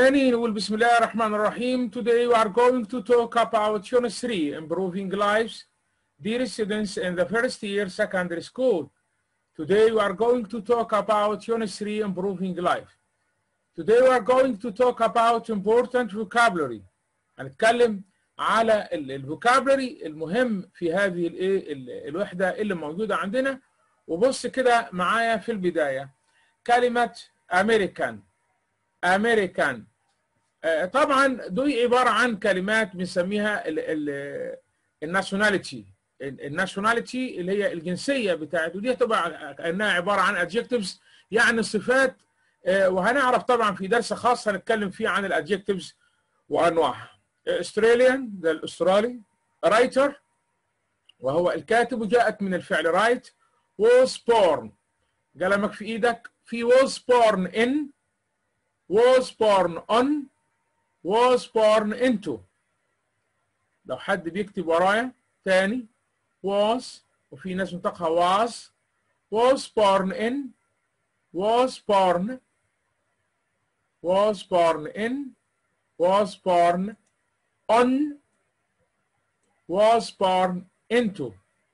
مجانين نقول بسم الله الرحمن الرحيم Today we are going to talk about Unit 3 Improving Lives Dear students in the first year secondary school Today we are going to talk about Unit 3 Improving Life Today we are going to talk about important vocabulary هنتكلم على الفوكابلري المهم في هذه الايه الوحده اللي موجوده عندنا وبص كده معايا في البدايه كلمه امريكان امريكان طبعا دي عباره عن كلمات بنسميها الناشوناليتي الناشوناليتي اللي هي الجنسيه بتاعت ودي تبقى انها عباره عن ادجكتيفز يعني صفات وهنعرف طبعا في درس خاص هنتكلم فيه عن الادجكتيفز وانواعها استراليان ده الاسترالي رايتر وهو الكاتب وجاءت من الفعل رايت was born قلمك في ايدك في was born in was born on was born into لو حد بيكتب ورايا تاني was وفي ناس منطقها was was born in was born was born in was born on was born into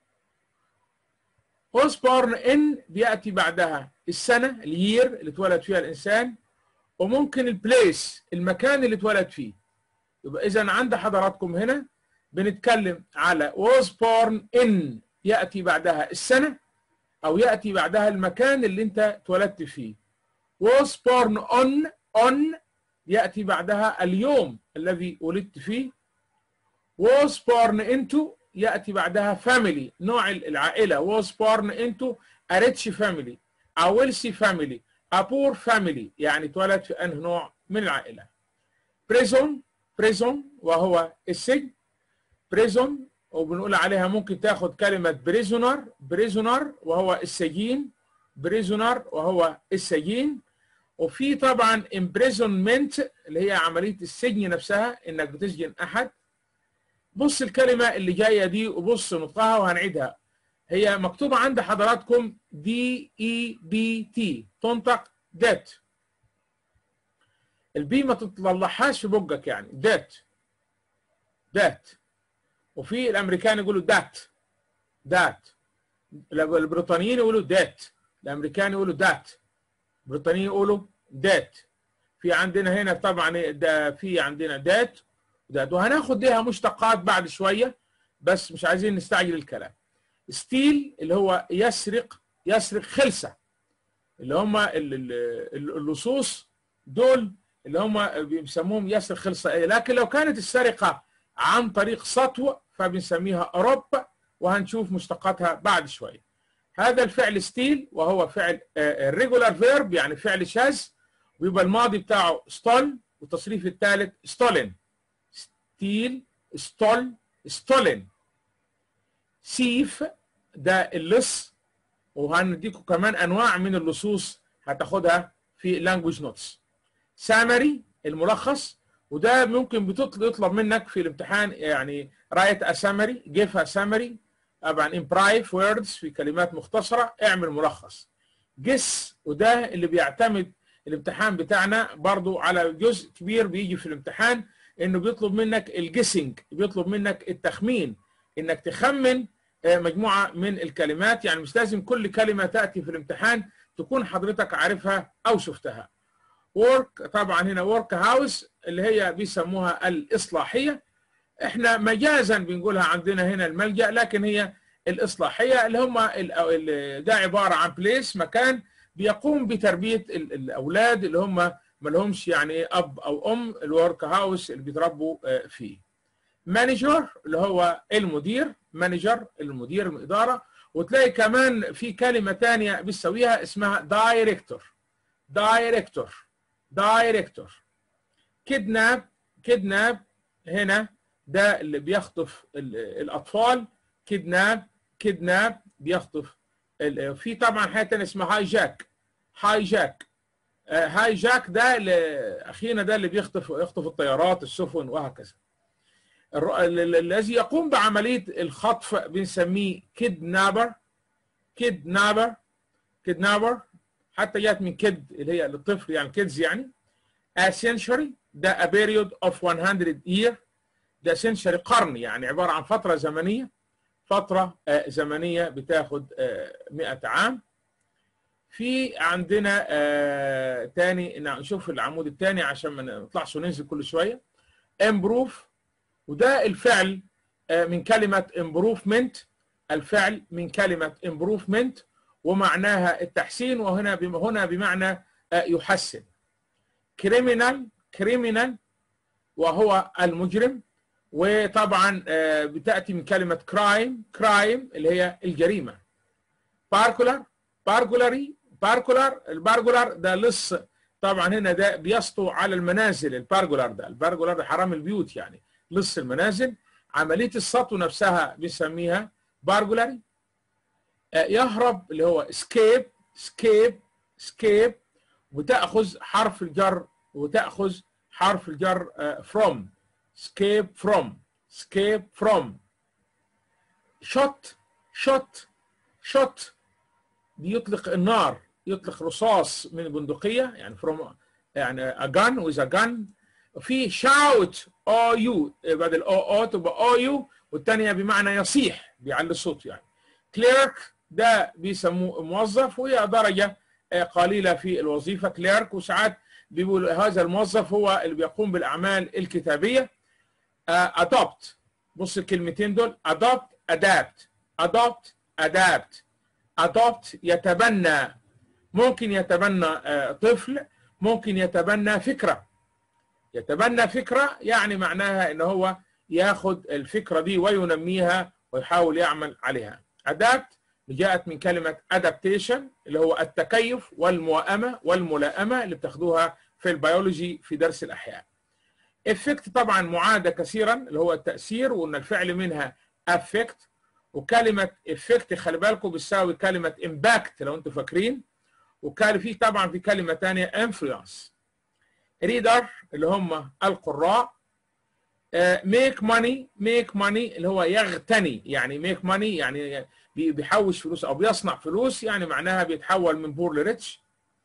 was born in بيأتي بعدها السنة اليير اللي اتولد فيها الإنسان وممكن البليس المكان اللي اتولد فيه يبقى إذا عند حضراتكم هنا بنتكلم على was born in يأتي بعدها السنة أو يأتي بعدها المكان اللي أنت اتولدت فيه was born on on يأتي بعدها اليوم الذي ولدت فيه was born into يأتي بعدها family نوع العائلة was born into a rich family a wealthy family a poor family يعني اتولد في أنه نوع من العائلة prison prison وهو السجن prison وبنقول عليها ممكن تاخد كلمة prisoner prisoner وهو السجين prisoner وهو السجين وفي طبعا imprisonment اللي هي عملية السجن نفسها انك بتسجن احد بص الكلمة اللي جاية دي وبص نطقها وهنعيدها هي مكتوبة عند حضراتكم دي اي بي تي تنطق ديت البي ما تطلعهاش في بقك يعني ديت ديت وفي الامريكان يقولوا دات دات البريطانيين يقولوا ديت الامريكان يقولوا دات البريطانيين يقولوا ديت في عندنا هنا طبعا ده في عندنا ديت دات وهناخد ليها مشتقات بعد شويه بس مش عايزين نستعجل الكلام ستيل اللي هو يسرق يسرق خلسه اللي هم اللصوص دول اللي هم بيسموهم يسرق خلسه لكن لو كانت السرقه عن طريق سطو فبنسميها روب وهنشوف مشتقاتها بعد شويه هذا الفعل ستيل وهو فعل الريجولار فيرب يعني فعل شاذ ويبقى الماضي بتاعه ستول والتصريف الثالث ستولن ستيل ستول ستولن سيف ده اللص وهنديكم كمان انواع من اللصوص هتاخدها في لانجوج نوتس سامري الملخص وده ممكن بتطلب منك في الامتحان يعني رايت اسامري جيف اسامري طبعا امبرايف ووردز في كلمات مختصره اعمل ملخص جس وده اللي بيعتمد الامتحان بتاعنا برضو على جزء كبير بيجي في الامتحان انه بيطلب منك الجيسنج بيطلب منك التخمين انك تخمن مجموعه من الكلمات يعني مش لازم كل كلمه تاتي في الامتحان تكون حضرتك عارفها او شفتها ورك طبعا هنا ورك هاوس اللي هي بيسموها الاصلاحيه احنا مجازا بنقولها عندنا هنا الملجا لكن هي الاصلاحيه اللي هم ده عباره عن بليس مكان بيقوم بتربيه الاولاد اللي هم ما لهمش يعني اب او ام الورك هاوس اللي بيتربوا فيه مانجر اللي هو المدير مانجر المدير الاداره وتلاقي كمان في كلمه ثانيه بتسويها اسمها دايركتور دايركتور دايركتور كيدناب كيدناب هنا ده اللي بيخطف الاطفال كيدناب كيدناب بيخطف في طبعا حاجه ثانيه اسمها هاي جاك هاي جاك هاي جاك ده اخينا ده اللي بيخطف يخطف الطيارات السفن وهكذا الذي يقوم بعمليه الخطف بنسميه كيدنابر كيدنابر كيدنابر حتى جات من كيد اللي هي للطفل يعني كيدز يعني اسينشري ده a period of 100 year ده essentially قرن يعني عباره عن فتره زمنيه فتره آه، زمنيه بتاخد آه، 100 عام في عندنا آه تاني نشوف العمود الثاني عشان ما نطلعش وننزل كل شويه improve وده الفعل آه من كلمه improvement الفعل من كلمه improvement ومعناها التحسين وهنا بم- هنا بمعنى آه يحسن criminal criminal وهو المجرم وطبعا آه بتاتي من كلمه crime crime اللي هي الجريمه باركولار باركولاري باركولار الباركولار ده لص طبعا هنا ده بيسطو على المنازل الباركولار ده الباركولار ده حرام البيوت يعني لص المنازل عمليه السطو نفسها بنسميها باركولاري آه، يهرب اللي هو اسكيب سكيب سكيب وتاخذ حرف الجر وتاخذ حرف الجر آه، from escape from escape from shot shot shot بيطلق النار يطلق رصاص من بندقيه يعني from يعني a gun with a gun في shout او يو بدل او او تبقى او يو والثانيه بمعنى يصيح بيعلي الصوت يعني كليرك ده بيسموه موظف وهي درجه آه، قليله في الوظيفه كليرك وساعات بيقول هذا الموظف هو اللي بيقوم بالاعمال الكتابيه ادوبت بص الكلمتين دول ادوبت ادابت ادوبت ادابت ادوبت يتبنى ممكن يتبنى آه، طفل ممكن يتبنى فكره يتبنى فكره يعني معناها ان هو ياخد الفكره دي وينميها ويحاول يعمل عليها ادابت جاءت من كلمه ادابتيشن اللي هو التكيف والموائمه والملائمه اللي بتاخدوها في البيولوجي في درس الاحياء افكت طبعا معاد كثيرا اللي هو التاثير وان الفعل منها افكت وكلمه افكت خلي بالكم بتساوي كلمه امباكت لو انتم فاكرين وكان في طبعا في كلمه ثانيه انفلونس ريدر اللي هم القراء ميك ماني ميك ماني اللي هو يغتني يعني ميك ماني يعني بي- بيحوش فلوس او بيصنع فلوس يعني معناها بيتحول من بور لريتش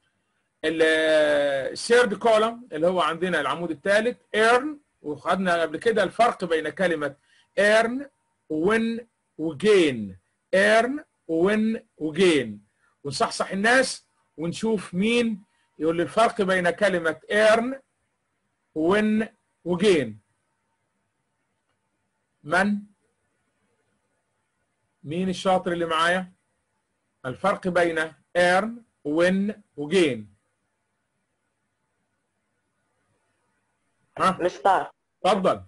الثيرد كولم اللي هو عندنا العمود الثالث ايرن وخدنا قبل كده الفرق بين كلمه ايرن وين وجين ايرن وين وجين ونصحصح الناس ونشوف مين يقول لي الفرق بين كلمه ايرن وين وجين من مين الشاطر اللي معايا الفرق بين ايرن وين وجين ها مستار اتفضل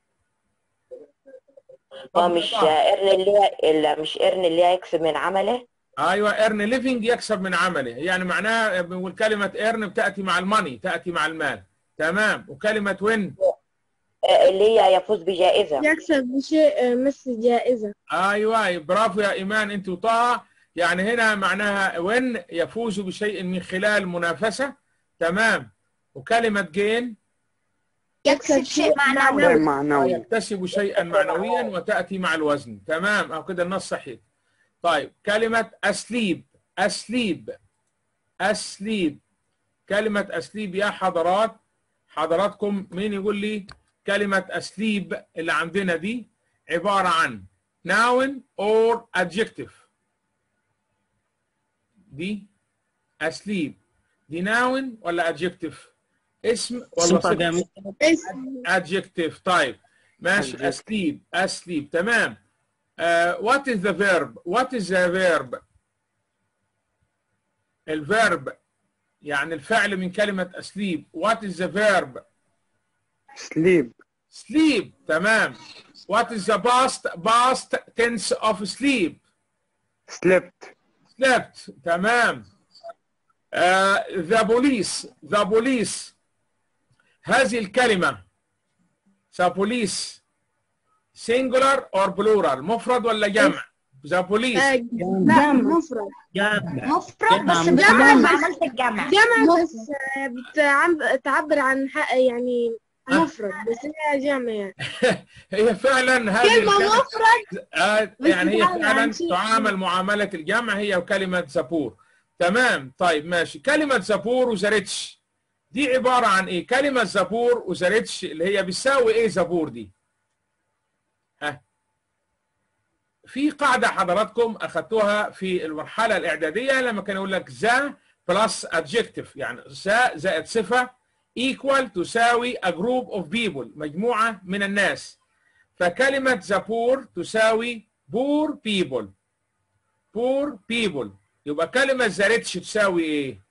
هو مش ايرن اللي هي اللي مش ايرن اللي هي يكسب من عمله ايوه ايرن ليفنج يكسب من عمله يعني معناها بنقول كلمه ايرن بتاتي مع الماني تاتي مع المال تمام وكلمه وين آه، اللي هي يفوز بجائزة يكسب بشيء مثل جائزة ايوه برافو يا ايمان انت وطه يعني هنا معناها وين يفوز بشيء من خلال منافسه تمام وكلمه جين يكسب شيء معنوي غير معنوي يكتسب شيئا معنويا وتاتي مع الوزن تمام او كده النص صحيح طيب كلمه اسليب اسليب اسليب كلمه اسليب يا حضرات حضراتكم مين يقول لي كلمه اسليب اللي عندنا دي عباره عن noun or adjective دي اسليب دي noun ولا adjective اسم ولا صفة صفه جامد اسم adjective طيب ماشي Adjective. asleep asleep تمام uh, what is the verb what is the verb الفيرب يعني الفعل من كلمة asleep what is the verb سليب sleep تمام what is the past past tense of sleep سليبت slept تمام uh, the police the police هذه الكلمة the police singular or plural مفرد ولا جمع the police آه، لا مفرد جامع مفرد بس جمع بتعمل مفرد. بعملة الجمع جمع بس آه، بتعب- تعبر عن حق يعني مفرد بس هي جمع يعني هي فعلا هذه كلمة الكلمة- مفرد آه، بس يعني هي بتعمل عن فعلا شيء. تعامل معاملة الجمع هي كلمة زبور تمام طيب ماشي كلمة زبور وزريتش دي عباره عن ايه كلمه زبور وزاريتش اللي هي بتساوي ايه زبور دي ها في قاعده حضراتكم اخذتوها في المرحله الاعداديه لما كان يقول لك ذا بلس ادجكتيف يعني ذا زائد صفه equal تساوي a group of people مجموعه من الناس فكلمه زبور تساوي poor people poor people يبقى كلمه زاريتش تساوي ايه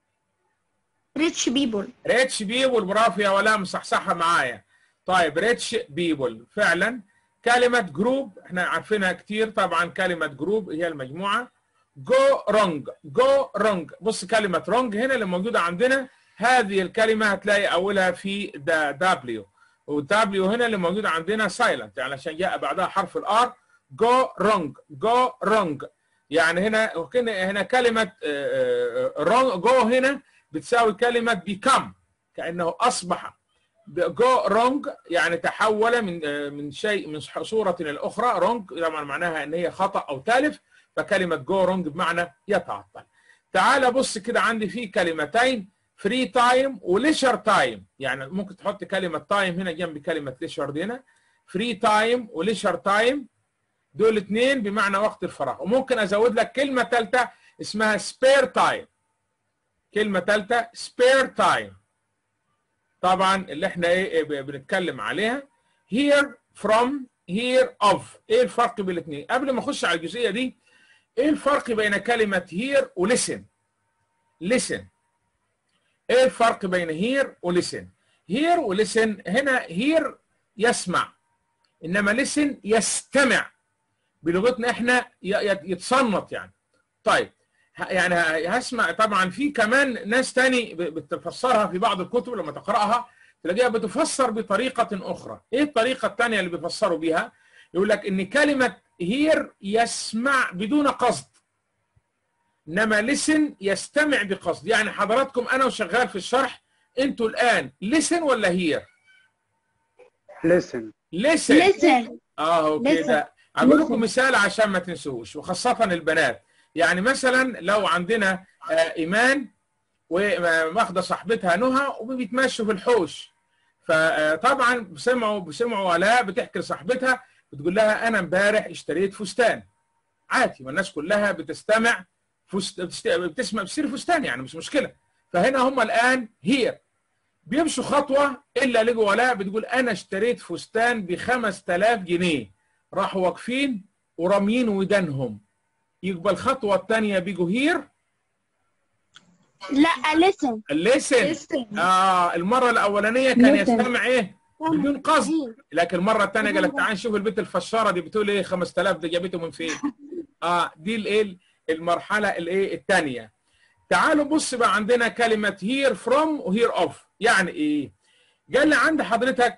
ريتش بيبول ريتش بيبول برافو يا ولا مصحصحه معايا طيب ريتش بيبول فعلا كلمة جروب احنا عارفينها كتير طبعا كلمة جروب هي المجموعة جو رونج جو رونج بص كلمة رونج هنا اللي موجودة عندنا هذه الكلمة هتلاقي أولها في دا دبليو والدبليو هنا اللي موجودة عندنا سايلنت يعني عشان جاء بعدها حرف الار جو رونج جو رونج يعني هنا هنا هنا كلمة رونج جو هنا بتساوي كلمة become كأنه أصبح جو رونج يعني تحول من من شيء من صورة إلى الأخرى رونج طبعا معناها إن هي خطأ أو تالف فكلمة جو رونج بمعنى يتعطل تعال بص كده عندي في كلمتين فري تايم وليشر تايم يعني ممكن تحط كلمة تايم هنا جنب كلمة ليشر دي هنا فري تايم وليشر تايم دول اثنين بمعنى وقت الفراغ وممكن أزود لك كلمة ثالثة اسمها سبير تايم كلمة ثالثة سبير تايم طبعا اللي احنا ايه بنتكلم عليها here from here of ايه الفرق بين الاثنين قبل ما اخش على الجزئيه دي ايه الفرق بين كلمه here ولسن listen ايه الفرق بين here ولسن here ولسن هنا here يسمع انما listen يستمع بلغتنا احنا يتصنت يعني طيب يعني هسمع طبعا في كمان ناس تاني بتفسرها في بعض الكتب لما تقراها تلاقيها بتفسر بطريقه اخرى ايه الطريقه الثانيه اللي بيفسروا بيها يقول لك ان كلمه هير يسمع بدون قصد انما لسن يستمع بقصد يعني حضراتكم انا وشغال في الشرح انتوا الان لسن ولا هير listen لسن لسن اه كده اقول لكم مثال عشان ما تنسوش وخاصه البنات يعني مثلا لو عندنا ايمان واخده صاحبتها نهى وبيتمشوا في الحوش فطبعا بسمعوا بسمعوا ولاء بتحكي لصاحبتها بتقول لها انا امبارح اشتريت فستان عادي والناس كلها بتستمع فست... بتسمع بتصير فستان يعني مش مشكله فهنا هم الان هي بيمشوا خطوه الا لقوا ولاء بتقول انا اشتريت فستان ب 5000 جنيه راحوا واقفين وراميين ودانهم يبقى الخطوه الثانيه بيجوا هير لا لسن لسن اه المره الاولانيه كان يستمع ايه بدون قصد لكن المره الثانيه قال لك تعال نشوف البنت الفشاره دي بتقول ايه 5000 دي جابته من فين اه دي الايه المرحله الايه الثانيه تعالوا بص بقى عندنا كلمه هير فروم وهير اوف يعني ايه قال لي عند حضرتك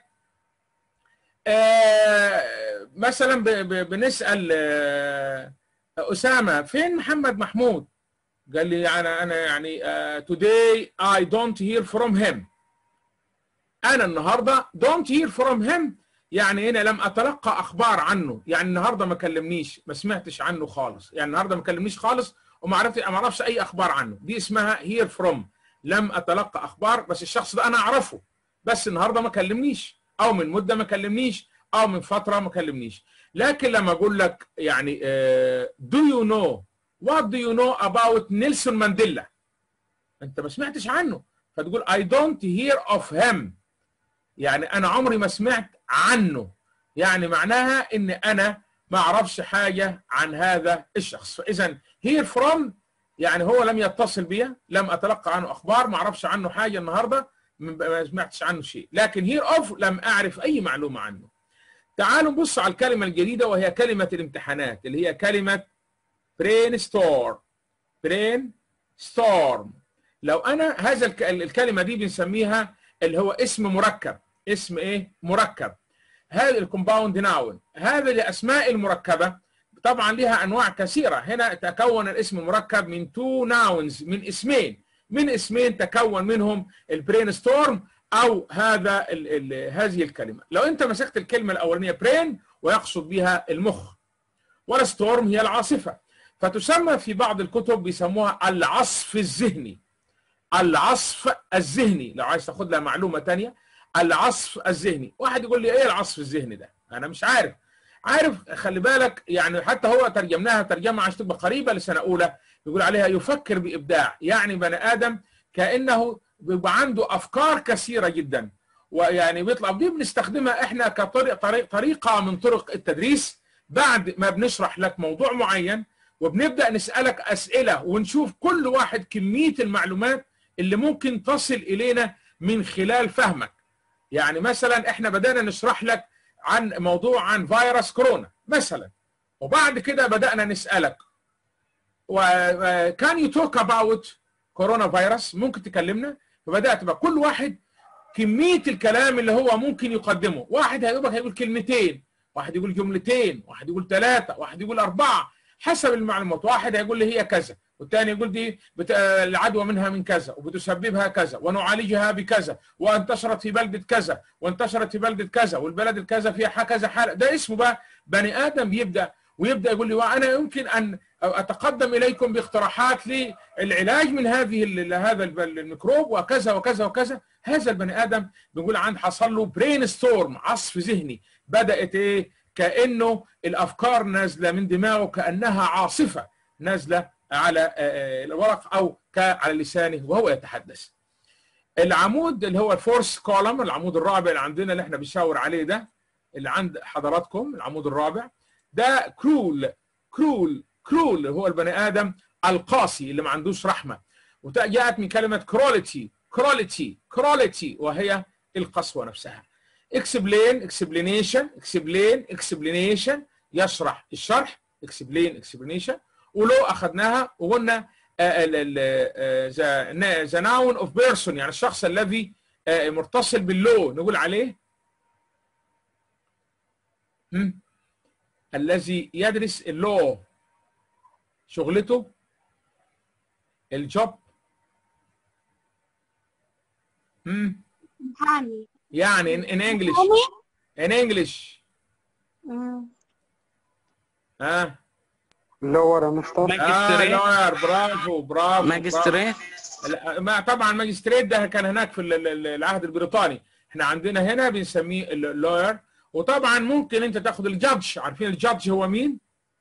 آه مثلا ب ب بنسال آه اسامه فين محمد محمود قال لي انا انا يعني uh, today I don't hear from him انا النهارده don't hear from him يعني هنا لم اتلقى اخبار عنه يعني النهارده ما كلمنيش ما سمعتش عنه خالص يعني النهارده ما كلمنيش خالص وما عرفت ما اعرفش اي اخبار عنه دي اسمها hear from لم اتلقى اخبار بس الشخص ده انا اعرفه بس النهارده ما كلمنيش او من مده ما كلمنيش او من فتره ما كلمنيش لكن لما اقول لك يعني uh, do you know what do you know about نيلسون مانديلا انت ما سمعتش عنه فتقول I don't hear of him يعني انا عمري ما سمعت عنه يعني معناها ان انا ما اعرفش حاجه عن هذا الشخص فاذا hear from يعني هو لم يتصل بي لم اتلقى عنه اخبار ما اعرفش عنه حاجه النهارده ما سمعتش عنه شيء لكن hear of لم اعرف اي معلومه عنه تعالوا نبص على الكلمه الجديده وهي كلمه الامتحانات اللي هي كلمه برين ستور برين ستورم لو انا هذا الكلمه دي بنسميها اللي هو اسم مركب اسم ايه مركب هذا الكومباوند ناون هذه الاسماء المركبه طبعا لها انواع كثيره هنا تكون الاسم المركب من تو ناونز من اسمين من اسمين تكون منهم البرين ستورم او هذا ال ال هذه الكلمه لو انت مسكت الكلمه الاولانيه برين ويقصد بها المخ والستورم هي العاصفه فتسمى في بعض الكتب بيسموها العصف الذهني العصف الذهني لو عايز تاخد لها معلومه تانية العصف الذهني واحد يقول لي ايه العصف الذهني ده انا مش عارف عارف خلي بالك يعني حتى هو ترجمناها ترجمه عشان تبقى قريبه لسنه اولى يقول عليها يفكر بابداع يعني بني ادم كانه بيبقى عنده افكار كثيره جدا ويعني بيطلع دي بنستخدمها احنا كطريق طريق طريقه من طرق التدريس بعد ما بنشرح لك موضوع معين وبنبدا نسالك اسئله ونشوف كل واحد كميه المعلومات اللي ممكن تصل الينا من خلال فهمك يعني مثلا احنا بدانا نشرح لك عن موضوع عن فيروس كورونا مثلا وبعد كده بدانا نسالك وكان يو توك اباوت كورونا فيروس ممكن تكلمنا فبدات بقى كل واحد كميه الكلام اللي هو ممكن يقدمه واحد هيقول هيقول كلمتين واحد يقول جملتين واحد يقول ثلاثه واحد يقول اربعه حسب المعلومات واحد هيقول لي هي كذا والثاني يقول دي بت... العدوى منها من كذا وبتسببها كذا ونعالجها بكذا وانتشرت في بلدة كذا وانتشرت في بلدة كذا والبلد الكذا فيها كذا حالة ده اسمه بقى بني آدم يبدأ ويبدأ يقول لي وأنا يمكن أن أتقدم إليكم باقتراحات للعلاج من هذه هذا الميكروب وكذا وكذا وكذا هذا البني آدم بيقول عند حصل له برين ستورم عصف ذهني بدأت إيه كأنه الأفكار نازلة من دماغه كأنها عاصفة نازلة على الورق او على لسانه وهو يتحدث. العمود اللي هو الفورس كولم العمود الرابع اللي عندنا اللي احنا بنشاور عليه ده اللي عند حضراتكم العمود الرابع ده كرول كرول كرول هو البني ادم القاسي اللي ما عندوش رحمه وجاءت من كلمه كروليتي كروليتي كروليتي وهي القسوه نفسها. اكسبلين اكسبلينيشن اكسبلين اكسبلينيشن يشرح الشرح اكسبلين اكسبلينيشن ولو اخذناها وقلنا ذا ناون اوف بيرسون يعني الشخص الذي متصل باللو نقول عليه الذي يدرس اللو شغلته الجوب محامي يعني ان انجلش ان انجلش ها لور يا مستر اه ماجستريت لوير برافو برافو ماجستريت برافو. ما طبعا ماجستريت ده كان هناك في ال- ال- العهد البريطاني احنا عندنا هنا بنسميه اللوير وطبعا ممكن انت تاخد الجادج عارفين الجادج هو مين؟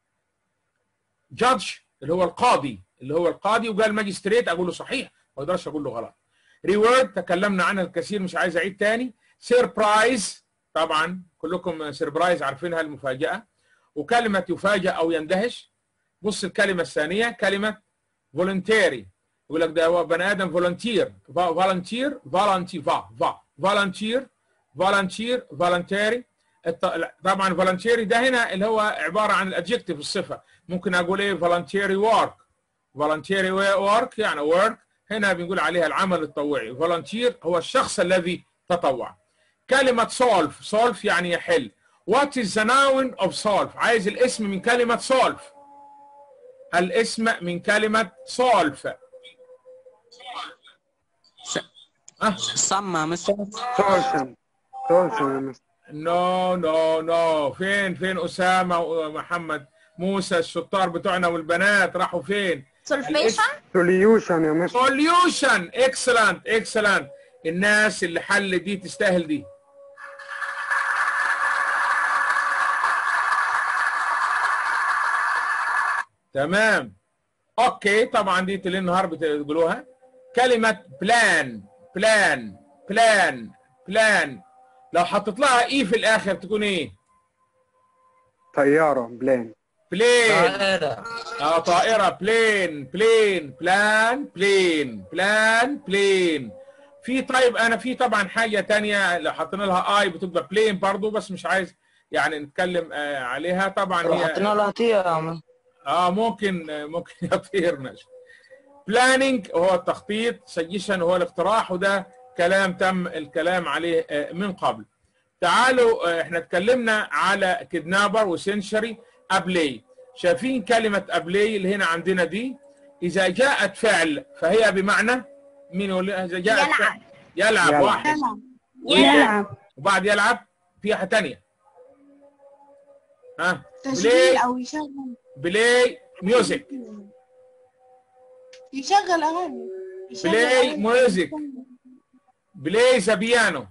جادج اللي هو القاضي اللي هو القاضي وقال ماجستريت اقول له صحيح ما اقدرش اقول له غلط ريورد تكلمنا عنها الكثير مش عايز اعيد تاني سيربرايز طبعا كلكم سيربرايز عارفينها المفاجاه وكلمه يفاجئ او يندهش بص الكلمه الثانيه كلمه فولنتيري يقول لك ده هو بني ادم فولنتير فولنتير فولنتير فا فا فولنتير فولنتير فولنتيري طبعا فولنتيري ده هنا اللي هو عباره عن الادجكتيف الصفه ممكن اقول ايه فولنتيري ورك فولنتيري ورك يعني ورك هنا بنقول عليها العمل التطوعي فولنتير هو الشخص الذي تطوع كلمه سولف سولف يعني يحل What is the noun of solve عايز الاسم من كلمة solve الاسم من كلمة solve أه صمم مستر سولسن سولسن يا مستر نو نو نو فين فين أسامة ومحمد موسى الشطار بتوعنا والبنات راحوا فين سولفيشن سوليوشن يا مستر solution excellent excellent الناس اللي حل دي تستاهل دي تمام اوكي طبعا دي اللي النهار بتقولوها كلمة بلان بلان بلان بلان لو حطيت لها اي في الاخر تكون ايه؟ طيارة بلان بلين طائرة اه طائرة بلين بلين بلان بلين بلان بلين في طيب انا في طبعا حاجة تانية لو حطينا لها اي بتبقى بلين برضو بس مش عايز يعني نتكلم آه عليها طبعا لو هي حطينا لها طيارة اه ممكن آه ممكن يطير ماشي بلاننج هو التخطيط سجيشن هو الاقتراح وده كلام تم الكلام عليه آه من قبل تعالوا آه احنا اتكلمنا على كدنابر وسنشري ابلي شايفين كلمة ابلي اللي هنا عندنا دي اذا جاءت فعل فهي بمعنى مين يقول لي اذا جاءت يلعب. فعل يلعب يلعب. واحد يلعب وبعد يلعب في حاجة تانية ها تشغيل او يشغل بلاي ميوزك يشغل اغاني play music play the piano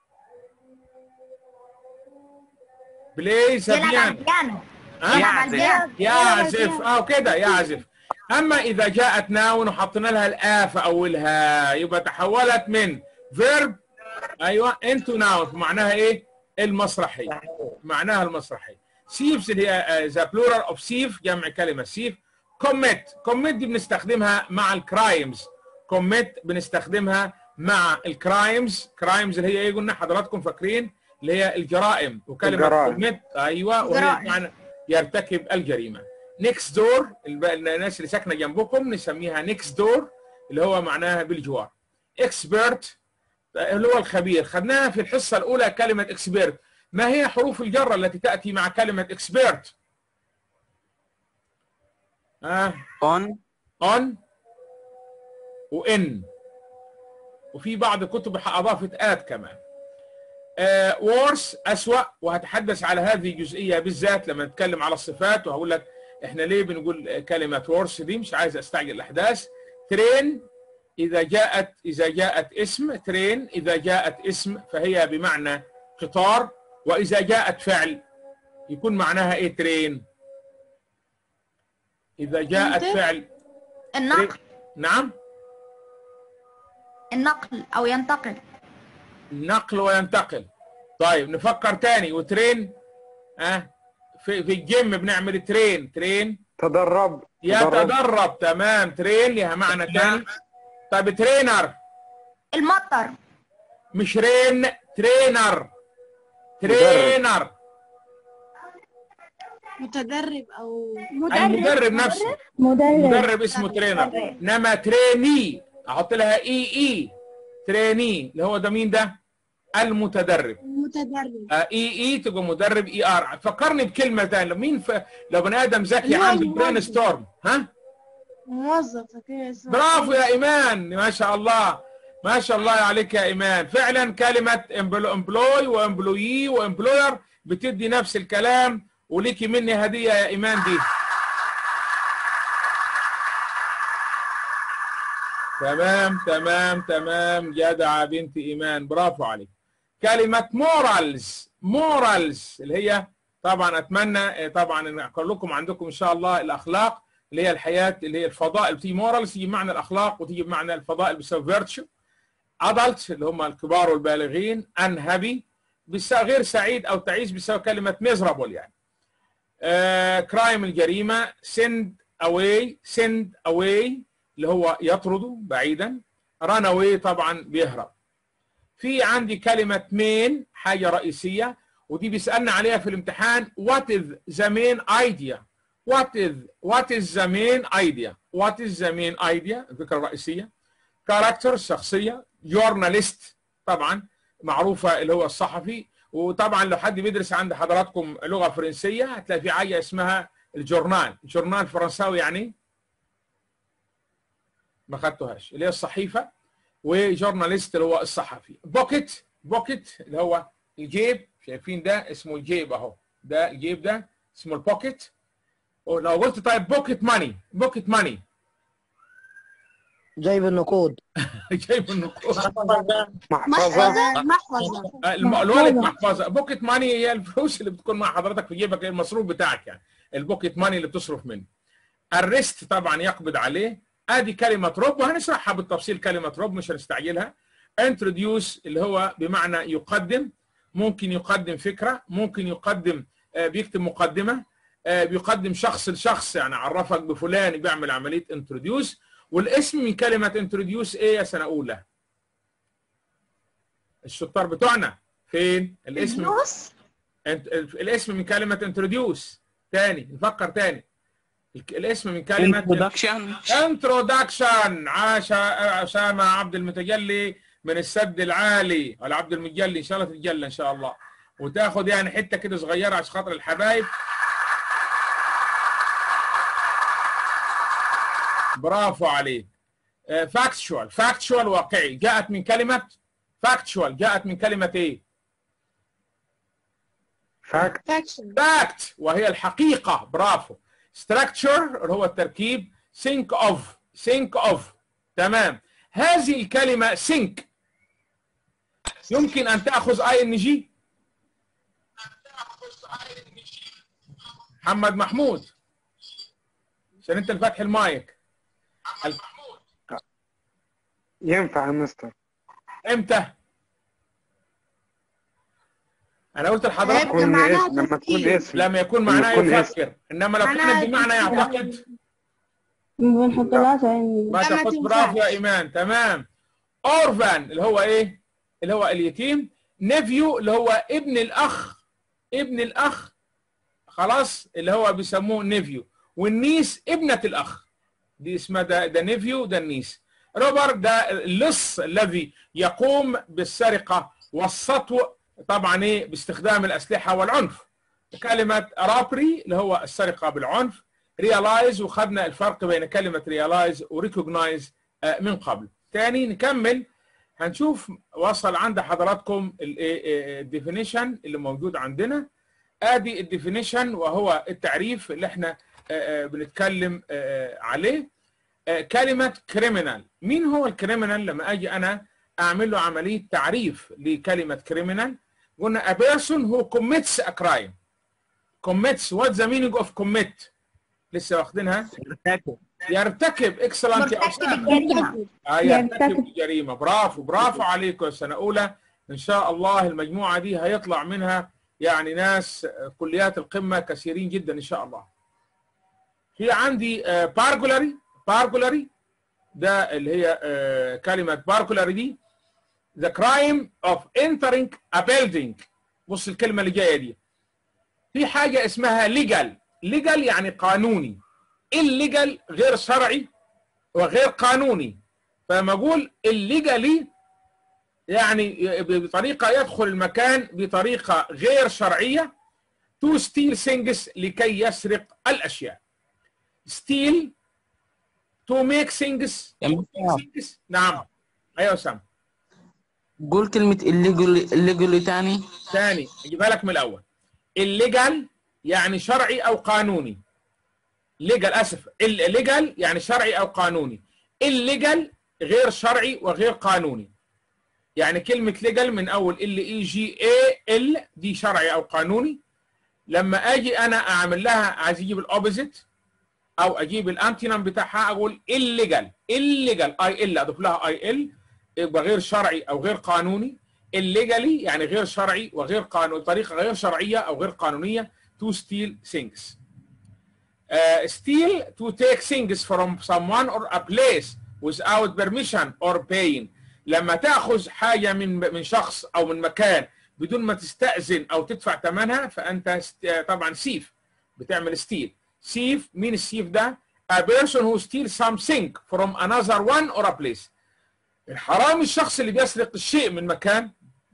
play the يلعب على piano البيانو ها؟ يلعب على البيانو يعزف اه كده يعزف اما اذا جاءت ناون وحطينا لها الا في اولها يبقى تحولت من فيرب ايوه انتو ناون معناها ايه المسرحيه معناها المسرحيه سيفز اللي هي ذا بلورال اوف سيف جمع كلمه سيف كوميت كوميت دي بنستخدمها مع الكرايمز كوميت بنستخدمها مع الكرايمز كرايمز اللي هي ايه قلنا حضراتكم فاكرين اللي هي الجرائم وكلمه الجرائم. كوميت ايوه وهي الجرائم. معنى يرتكب الجريمه نيكست دور الناس اللي ساكنه جنبكم نسميها نيكست دور اللي هو معناها بالجوار اكسبرت اللي هو الخبير خدناها في الحصه الاولى كلمه اكسبرت ما هي حروف الجر التي تاتي مع كلمه اكسبرت اه on اون وان وفي بعض الكتب اضافت ات كمان وورس اسوا وهتحدث على هذه الجزئيه بالذات لما نتكلم على الصفات وهقول لك احنا ليه بنقول كلمه وورس دي مش عايز استعجل الاحداث ترين اذا جاءت اذا جاءت اسم ترين اذا جاءت اسم فهي بمعنى قطار واذا جاءت فعل يكون معناها ايه ترين اذا جاءت ينتهي. فعل النقل نعم النقل او ينتقل نقل وينتقل طيب نفكر تاني وترين اه في في الجيم بنعمل ترين ترين تدرب تدرب يتدرب تمام ترين لها معنى تاني طيب ترينر المطر مش رين ترينر ترينر متدرب او المدرب نفسه مدرب اسمه ترينر انما تريني احط لها اي اي تريني اللي هو ده مين ده المتدرب متدرب آه، اي اي تبقى مدرب اي ار فكرني بكلمه ثانيه لو مين ف... لو بني ادم ذكي اللي هو عنده الموظف. برين ستورم ها موظف كده اسمه برافو يا ايمان ما شاء الله ما شاء الله عليك يا ايمان فعلا كلمه امبلوي وامبلويي وامبلوير بتدي نفس الكلام وليكي مني هديه يا ايمان دي تمام تمام تمام جدعه بنت ايمان برافو عليك كلمه مورالز مورالز اللي هي طبعا اتمنى آه، طبعا ان اقول لكم عندكم ان شاء الله الاخلاق اللي هي الحياه اللي هي الفضائل بتيجي مورالز تيجي بمعنى الاخلاق وتيجي بمعنى الفضائل بسبب فيرتشو ادلت اللي هم الكبار والبالغين انهبي غير سعيد او تعيس بسبب كلمه ميزرابل يعني كرايم الجريمه سند اواي سند اواي اللي هو يطرده بعيدا ران اواي طبعا بيهرب في عندي كلمه مين حاجه رئيسيه ودي بيسالنا عليها في الامتحان what is the main idea what is what is the main idea what is the main idea الفكره الرئيسيه كاركتر شخصيه جورناليست طبعا معروفه اللي هو الصحفي وطبعا لو حد بيدرس عند حضراتكم لغه فرنسيه هتلاقي في حاجه اسمها الجورنال الجورنال فرنساوي يعني ما خدتوهاش اللي هي الصحيفه وجورناليست اللي هو الصحفي بوكيت بوكيت اللي هو الجيب شايفين ده اسمه الجيب اهو ده الجيب ده اسمه البوكيت ولو قلت طيب بوكيت ماني بوكيت ماني جايب النقود جايب النقود محفظة محفظة الم- الوالد محفظه بوكيت ماني هي الفلوس اللي بتكون مع حضرتك في جيبك المصروف بتاعك يعني البوكيت ماني اللي بتصرف منه الريست طبعا يقبض عليه ادي كلمه روب وهنشرحها بالتفصيل كلمه روب مش هنستعجلها انتروديوس اللي هو بمعنى يقدم ممكن يقدم فكره ممكن يقدم آه، بيكتب مقدمه آه، بيقدم شخص لشخص يعني عرفك بفلان بيعمل عمليه انتروديوس والاسم من كلمه انتروديوس ايه يا سنه اولى الشطار بتوعنا فين الاسم فلوس انت الاسم من كلمه انتروديوس تاني نفكر تاني الك- الاسم من كلمه introduction انترودكشن عاش اسامه عبد المتجلي من السد العالي ولا عبد المتجلي ان شاء الله تتجلى ان شاء الله وتاخد يعني حته كده صغيره عشان خاطر الحبايب برافو عليك فاكتشوال فاكتشوال واقعي جاءت من كلمه فاكتشوال جاءت من كلمه ايه؟ فاكت فاكشن فاكت وهي الحقيقة برافو structure اللي هو التركيب think of think of تمام هذه الكلمة سينك يمكن أن تأخذ اي ان جي محمد محمود عشان انت اللي فاتح المايك ال- ينفع يا مستر امتى؟ انا قلت لحضرتك هيبقى تكون معناها اسم لما تكون تفكير. اسم لما يكون لما معناه يكون يفكر انما لو معناها كانت بمعنى تفكير. يعتقد ما بنحطلهاش عين ما لا، ما تاخد برافو يا تنفعش. ايمان تمام اورفان اللي هو ايه اللي هو اليتيم نيفيو اللي هو ابن الاخ ابن الاخ خلاص اللي هو بيسموه نيفيو والنيس ابنة الاخ دي اسمها ده ده نيفيو ده النيس روبر ده اللص الذي يقوم بالسرقة والسطو طبعا ايه باستخدام الاسلحة والعنف كلمة رابري اللي هو السرقة بالعنف ريلايز وخدنا الفرق بين كلمة ريلايز وريكوجنايز من قبل تاني نكمل هنشوف وصل عند حضراتكم الديفينيشن اللي موجود عندنا ادي الديفينيشن وهو التعريف اللي احنا آه، آه، بنتكلم آه، عليه آه، كلمة كريمنال مين هو الكريمنال لما اجي انا اعمل له عملية تعريف لكلمة كريمنال قلنا a person who commits a crime commits what's the meaning of commit لسه واخدينها يرتكب اكسلنت يا مرتكب أستاذ. الجريمة آه، يرتكب الجريمه برافو برافو عليكم سنه اولى ان شاء الله المجموعه دي هيطلع منها يعني ناس آه، كليات القمه كثيرين جدا ان شاء الله في عندي بارجولاري بارجولاري ده اللي هي آه، كلمه بارجولاري دي the crime of entering a building بص الكلمه اللي جايه دي في حاجه اسمها legal legal يعني قانوني illegal غير شرعي وغير قانوني فلما اقول الليجالي يعني بطريقه يدخل المكان بطريقه غير شرعيه تو ستيل things لكي يسرق الاشياء ستيل تو ميك things يا مستر things نعم ايوه سام قول كلمة illegal illegal تاني ثاني اجيبها لك من الاول الليجال يعني شرعي او قانوني ليجال اسف الليجال يعني شرعي او قانوني الليجال غير شرعي وغير قانوني يعني كلمة ليجال من اول ال اي جي اي ال دي شرعي او قانوني لما اجي انا اعمل لها عايز اجيب الاوبوزيت او اجيب الانتينم بتاعها اقول الليجال الليجال اي ال اضيف لها اي ال يبقى غير شرعي او غير قانوني الليجالي يعني غير شرعي وغير قانوني طريقه غير شرعيه او غير قانونيه to steal things uh, steal to take things from someone or a place without permission or paying لما تاخذ حاجه من من شخص او من مكان بدون ما تستاذن او تدفع ثمنها فانت است- طبعا سيف بتعمل ستيل سيف مين السيف ده a person who steals something from another one or a place الحرامي الشخص اللي بيسرق الشيء من مكان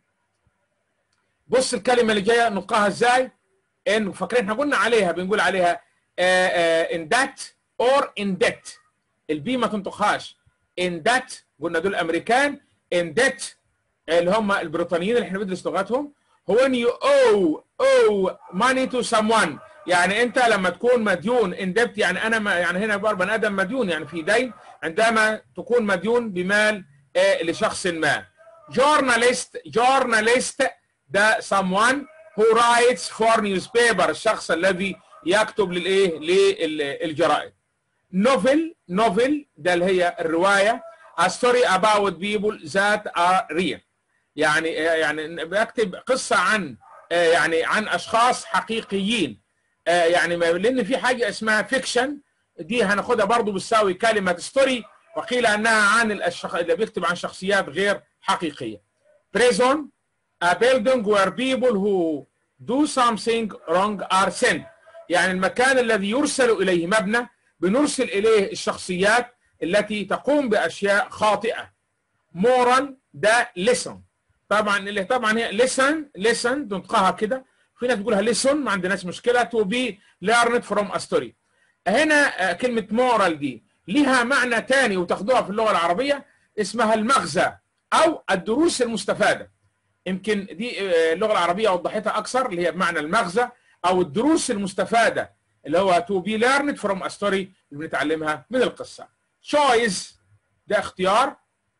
بص الكلمه اللي جايه نطقها ازاي ان فاكرين احنا قلنا عليها بنقول عليها ان ذات اور ان debt البي ما تنطقهاش ان ذات قلنا دول امريكان ان debt اللي هم البريطانيين اللي احنا بندرس لغتهم هو ان يو او او ماني تو someone يعني انت لما تكون مديون ان debt يعني انا ما يعني هنا بقى بني ادم مديون يعني في دين عندما تكون مديون بمال آه، لشخص ما جورناليست جورناليست ده someone who writes for newspaper الشخص الذي يكتب للايه للجرائد نوفل نوفل ده اللي هي الروايه a story about people that are real يعني يعني بيكتب قصه عن آه، يعني عن اشخاص حقيقيين آه، يعني ما- لان في حاجه اسمها فيكشن دي هناخدها برضو بتساوي كلمه ستوري وقيل انها عن الشخ... اللي بيكتب عن شخصيات غير حقيقيه prison a building where people who do something wrong are sent يعني المكان الذي يرسل اليه مبنى بنرسل اليه الشخصيات التي تقوم باشياء خاطئه moral ده listen طبعا اللي طبعا هي listen listen تنطقها كده في ناس بتقولها listen ما عندناش مشكله to be learned from a story هنا آه، كلمه moral دي لها معنى تاني وتاخدوها في اللغه العربيه اسمها المغزى او الدروس المستفاده يمكن دي آه، اللغه العربيه وضحتها اكثر اللي هي بمعنى المغزى او الدروس المستفاده اللي هو to be learned from a story اللي بنتعلمها من القصه choice ده اختيار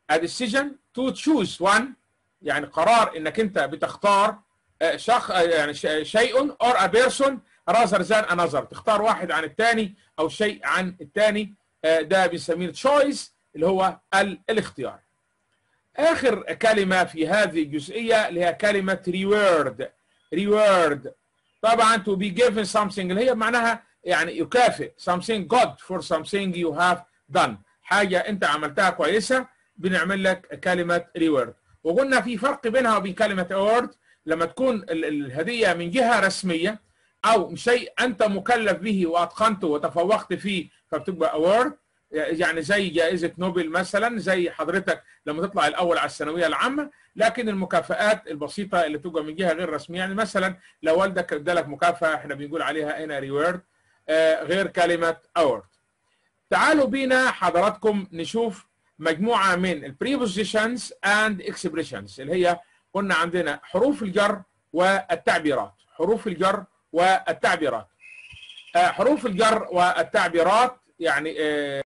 a decision to choose one يعني قرار انك انت بتختار آه، شخ آه، يعني ش- شيء or a person rather than another تختار واحد عن الثاني او شيء عن الثاني ده بنسميه choice اللي هو ال- الاختيار اخر كلمه في هذه الجزئيه اللي هي كلمه reward reward طبعا to be given something اللي هي معناها يعني يكافئ something good for something you have done حاجه انت عملتها كويسه بنعمل لك كلمه reward وقلنا في فرق بينها وبين كلمه award لما تكون ال- الهديه من جهه رسميه او شيء انت مكلف به واتقنته وتفوقت فيه فبتبقى award يعني زي جائزه نوبل مثلا زي حضرتك لما تطلع الاول على الثانويه العامه لكن المكافآت البسيطه اللي تبقى من جهه غير رسميه يعني مثلا لو والدك ادالك مكافاه احنا بنقول عليها هنا ريورد غير كلمه اوورد تعالوا بينا حضراتكم نشوف مجموعه من البريبوزيشنز اند اكسبريشنز اللي هي قلنا عندنا حروف الجر والتعبيرات حروف الجر والتعبيرات آه، حروف الجر والتعبيرات يعني آه،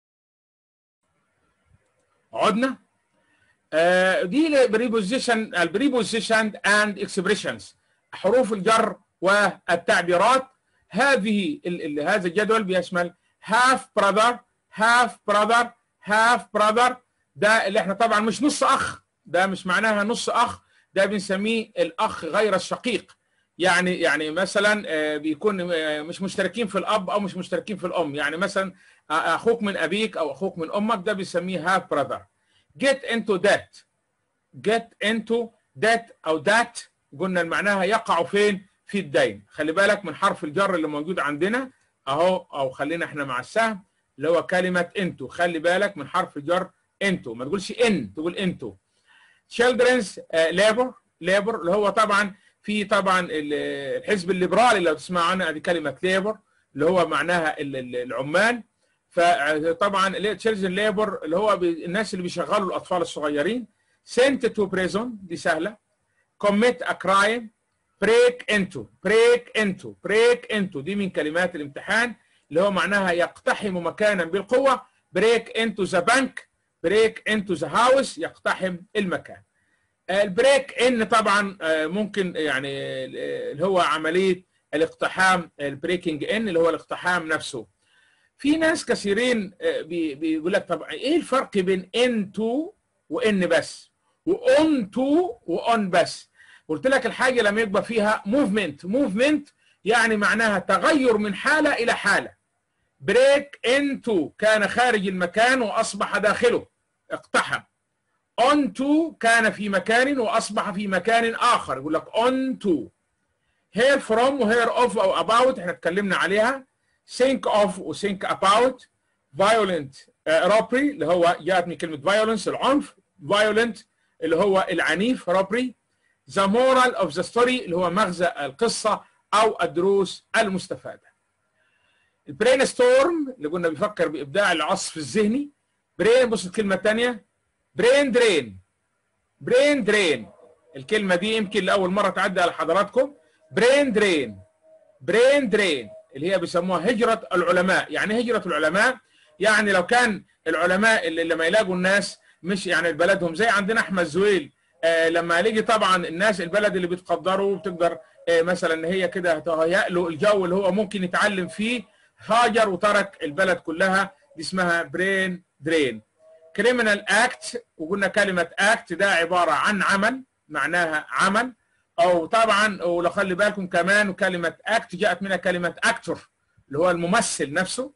عدنا آه، دي البريبوزيشن البريبوزيشن اند اكسبريشنز حروف الجر والتعبيرات هذه ال ال هذا الجدول بيشمل هاف براذر هاف براذر هاف براذر ده اللي احنا طبعا مش نص اخ ده مش معناها نص اخ ده بنسميه الاخ غير الشقيق يعني يعني مثلا آه، بيكون آه، مش مشتركين في الاب او مش مشتركين في الام يعني مثلا آه، اخوك من ابيك او اخوك من امك ده بنسميه هاف براذر get into that get into that او that قلنا معناها يقع فين في الدين خلي بالك من حرف الجر اللي موجود عندنا اهو او خلينا احنا مع السهم اللي هو كلمه انتو خلي بالك من حرف الجر انتو ما تقولش ان تقول انتو children's labor labor اللي هو طبعا في طبعا ال- الحزب الليبرالي لو تسمع عنه ادي كلمه labor اللي هو معناها ال- ال- العمال فطبعا تشيلدرن ليبر اللي هو بي- الناس اللي بيشغلوا الاطفال الصغيرين sent to prison دي سهله commit a crime break into break into break into دي من كلمات الامتحان اللي هو معناها يقتحم مكانا بالقوه break into the bank break into the house يقتحم المكان البريك ان طبعا آه، ممكن يعني آه، اللي هو عمليه الاقتحام البريكنج ان اللي هو الاقتحام نفسه في ناس كثيرين آه، بي- بيقول لك طب ايه الفرق بين ان تو وان بس واون تو واون بس قلت لك الحاجه لما يبقى فيها موفمنت موفمنت يعني معناها تغير من حاله الى حاله بريك انتو كان خارج المكان واصبح داخله اقتحم on to كان في مكان واصبح في مكان اخر يقول لك on to here from وhere of او about احنا اتكلمنا عليها think of و think about violent uh, robbery اللي هو جاءت من كلمه violence العنف violent اللي هو العنيف robbery the moral of the story اللي هو مغزى القصه او الدروس المستفاده البرين ستورم اللي قلنا بيفكر بابداع العصف الذهني برين بص الكلمه الثانيه برين درين برين درين الكلمه دي يمكن لاول مره تعدي على حضراتكم برين درين برين درين اللي هي بيسموها هجره العلماء يعني هجره العلماء يعني لو كان العلماء اللي لما يلاقوا الناس مش يعني بلدهم زي عندنا احمد زويل آه لما يجي طبعا الناس البلد اللي بتقدره وبتقدر آه مثلا ان هي كده تهيأ له الجو اللي هو ممكن يتعلم فيه هاجر وترك البلد كلها دي اسمها برين درين كريمنال اكت وقلنا كلمه اكت ده عباره عن عمل معناها عمل او طبعا ولو خلي بالكم كمان كلمه اكت جاءت منها كلمه اكتور اللي هو الممثل نفسه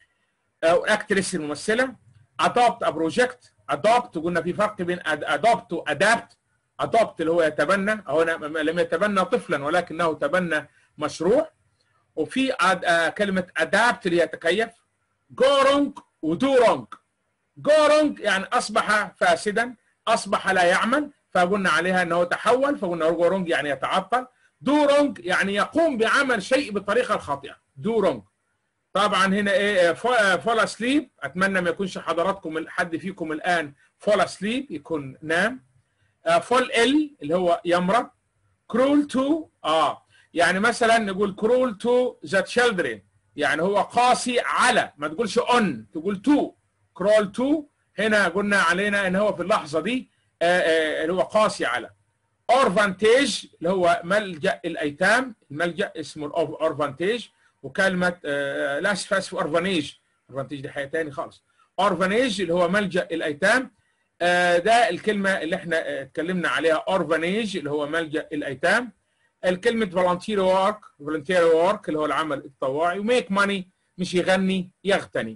او اكتريس الممثله ادوبت ا بروجكت ادوبت قلنا في فرق بين ادوبت وادابت ادوبت اللي هو يتبنى او لم يتبنى طفلا ولكنه تبنى مشروع وفي أد... آه كلمه ادابت اللي يتكيف جورونج ودورونج جورونج يعني اصبح فاسدا اصبح لا يعمل فقلنا عليها انه تحول فقلنا جورونج يعني يتعطل دورونج يعني يقوم بعمل شيء بالطريقه الخاطئه دورونج طبعا هنا ايه فول اسليب اتمنى ما يكونش حضراتكم حد فيكم الان فول اسليب يكون نام فول ال اللي هو يمرض كرول تو اه يعني مثلا نقول كرول تو ذا تشيلدرن يعني هو قاسي على ما تقولش اون تقول تو كرول تو هنا قلنا علينا ان هو في اللحظه دي آه، آه، اللي هو قاسي على اورفانتيج اللي هو ملجا الايتام الملجا اسمه اورفانتيج وكلمه آه، لا اسف اسف اورفانيج اورفانتيج دي حاجه تاني خالص اورفانيج اللي هو ملجا الايتام آه، ده الكلمه اللي احنا آه، اتكلمنا عليها اورفانيج اللي هو ملجا الايتام الكلمه فولنتير ورك فولنتير ورك اللي هو العمل التطوعي وميك ماني مش يغني يغتني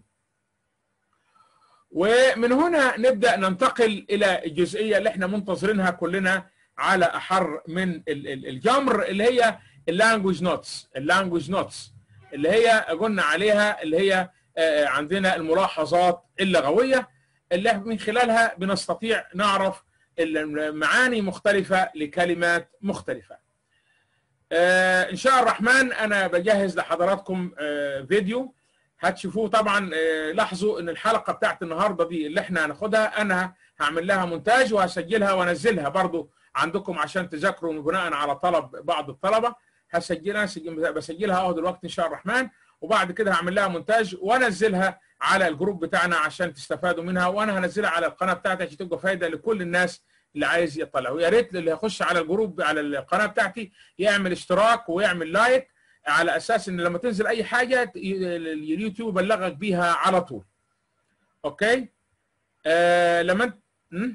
ومن هنا نبدا ننتقل الى الجزئيه اللي احنا منتظرينها كلنا على احر من ال- ال- الجمر اللي هي اللانجوج نوتس اللانجوج نوتس اللي هي قلنا عليها اللي هي آه، عندنا الملاحظات اللغويه اللي من خلالها بنستطيع نعرف المعاني مختلفه لكلمات مختلفه. آه، ان شاء الرحمن انا بجهز لحضراتكم آه، فيديو هتشوفوه طبعا آه، لاحظوا ان الحلقه بتاعت النهارده دي اللي احنا هناخدها انا هعمل لها مونتاج وهسجلها وانزلها برضو عندكم عشان تذاكروا بناء على طلب بعض الطلبه هسجلها سجل- بسجلها اهو دلوقتي ان شاء الرحمن وبعد كده هعمل لها مونتاج وانزلها على الجروب بتاعنا عشان تستفادوا منها وانا هنزلها على القناه بتاعتي عشان تبقى فايده لكل الناس اللي عايز يطلع ويا ريت اللي هيخش على الجروب على القناه بتاعتي يعمل اشتراك ويعمل لايك على اساس ان لما تنزل اي حاجه اليوتيوب يبلغك بيها على طول اوكي آه لما انت م?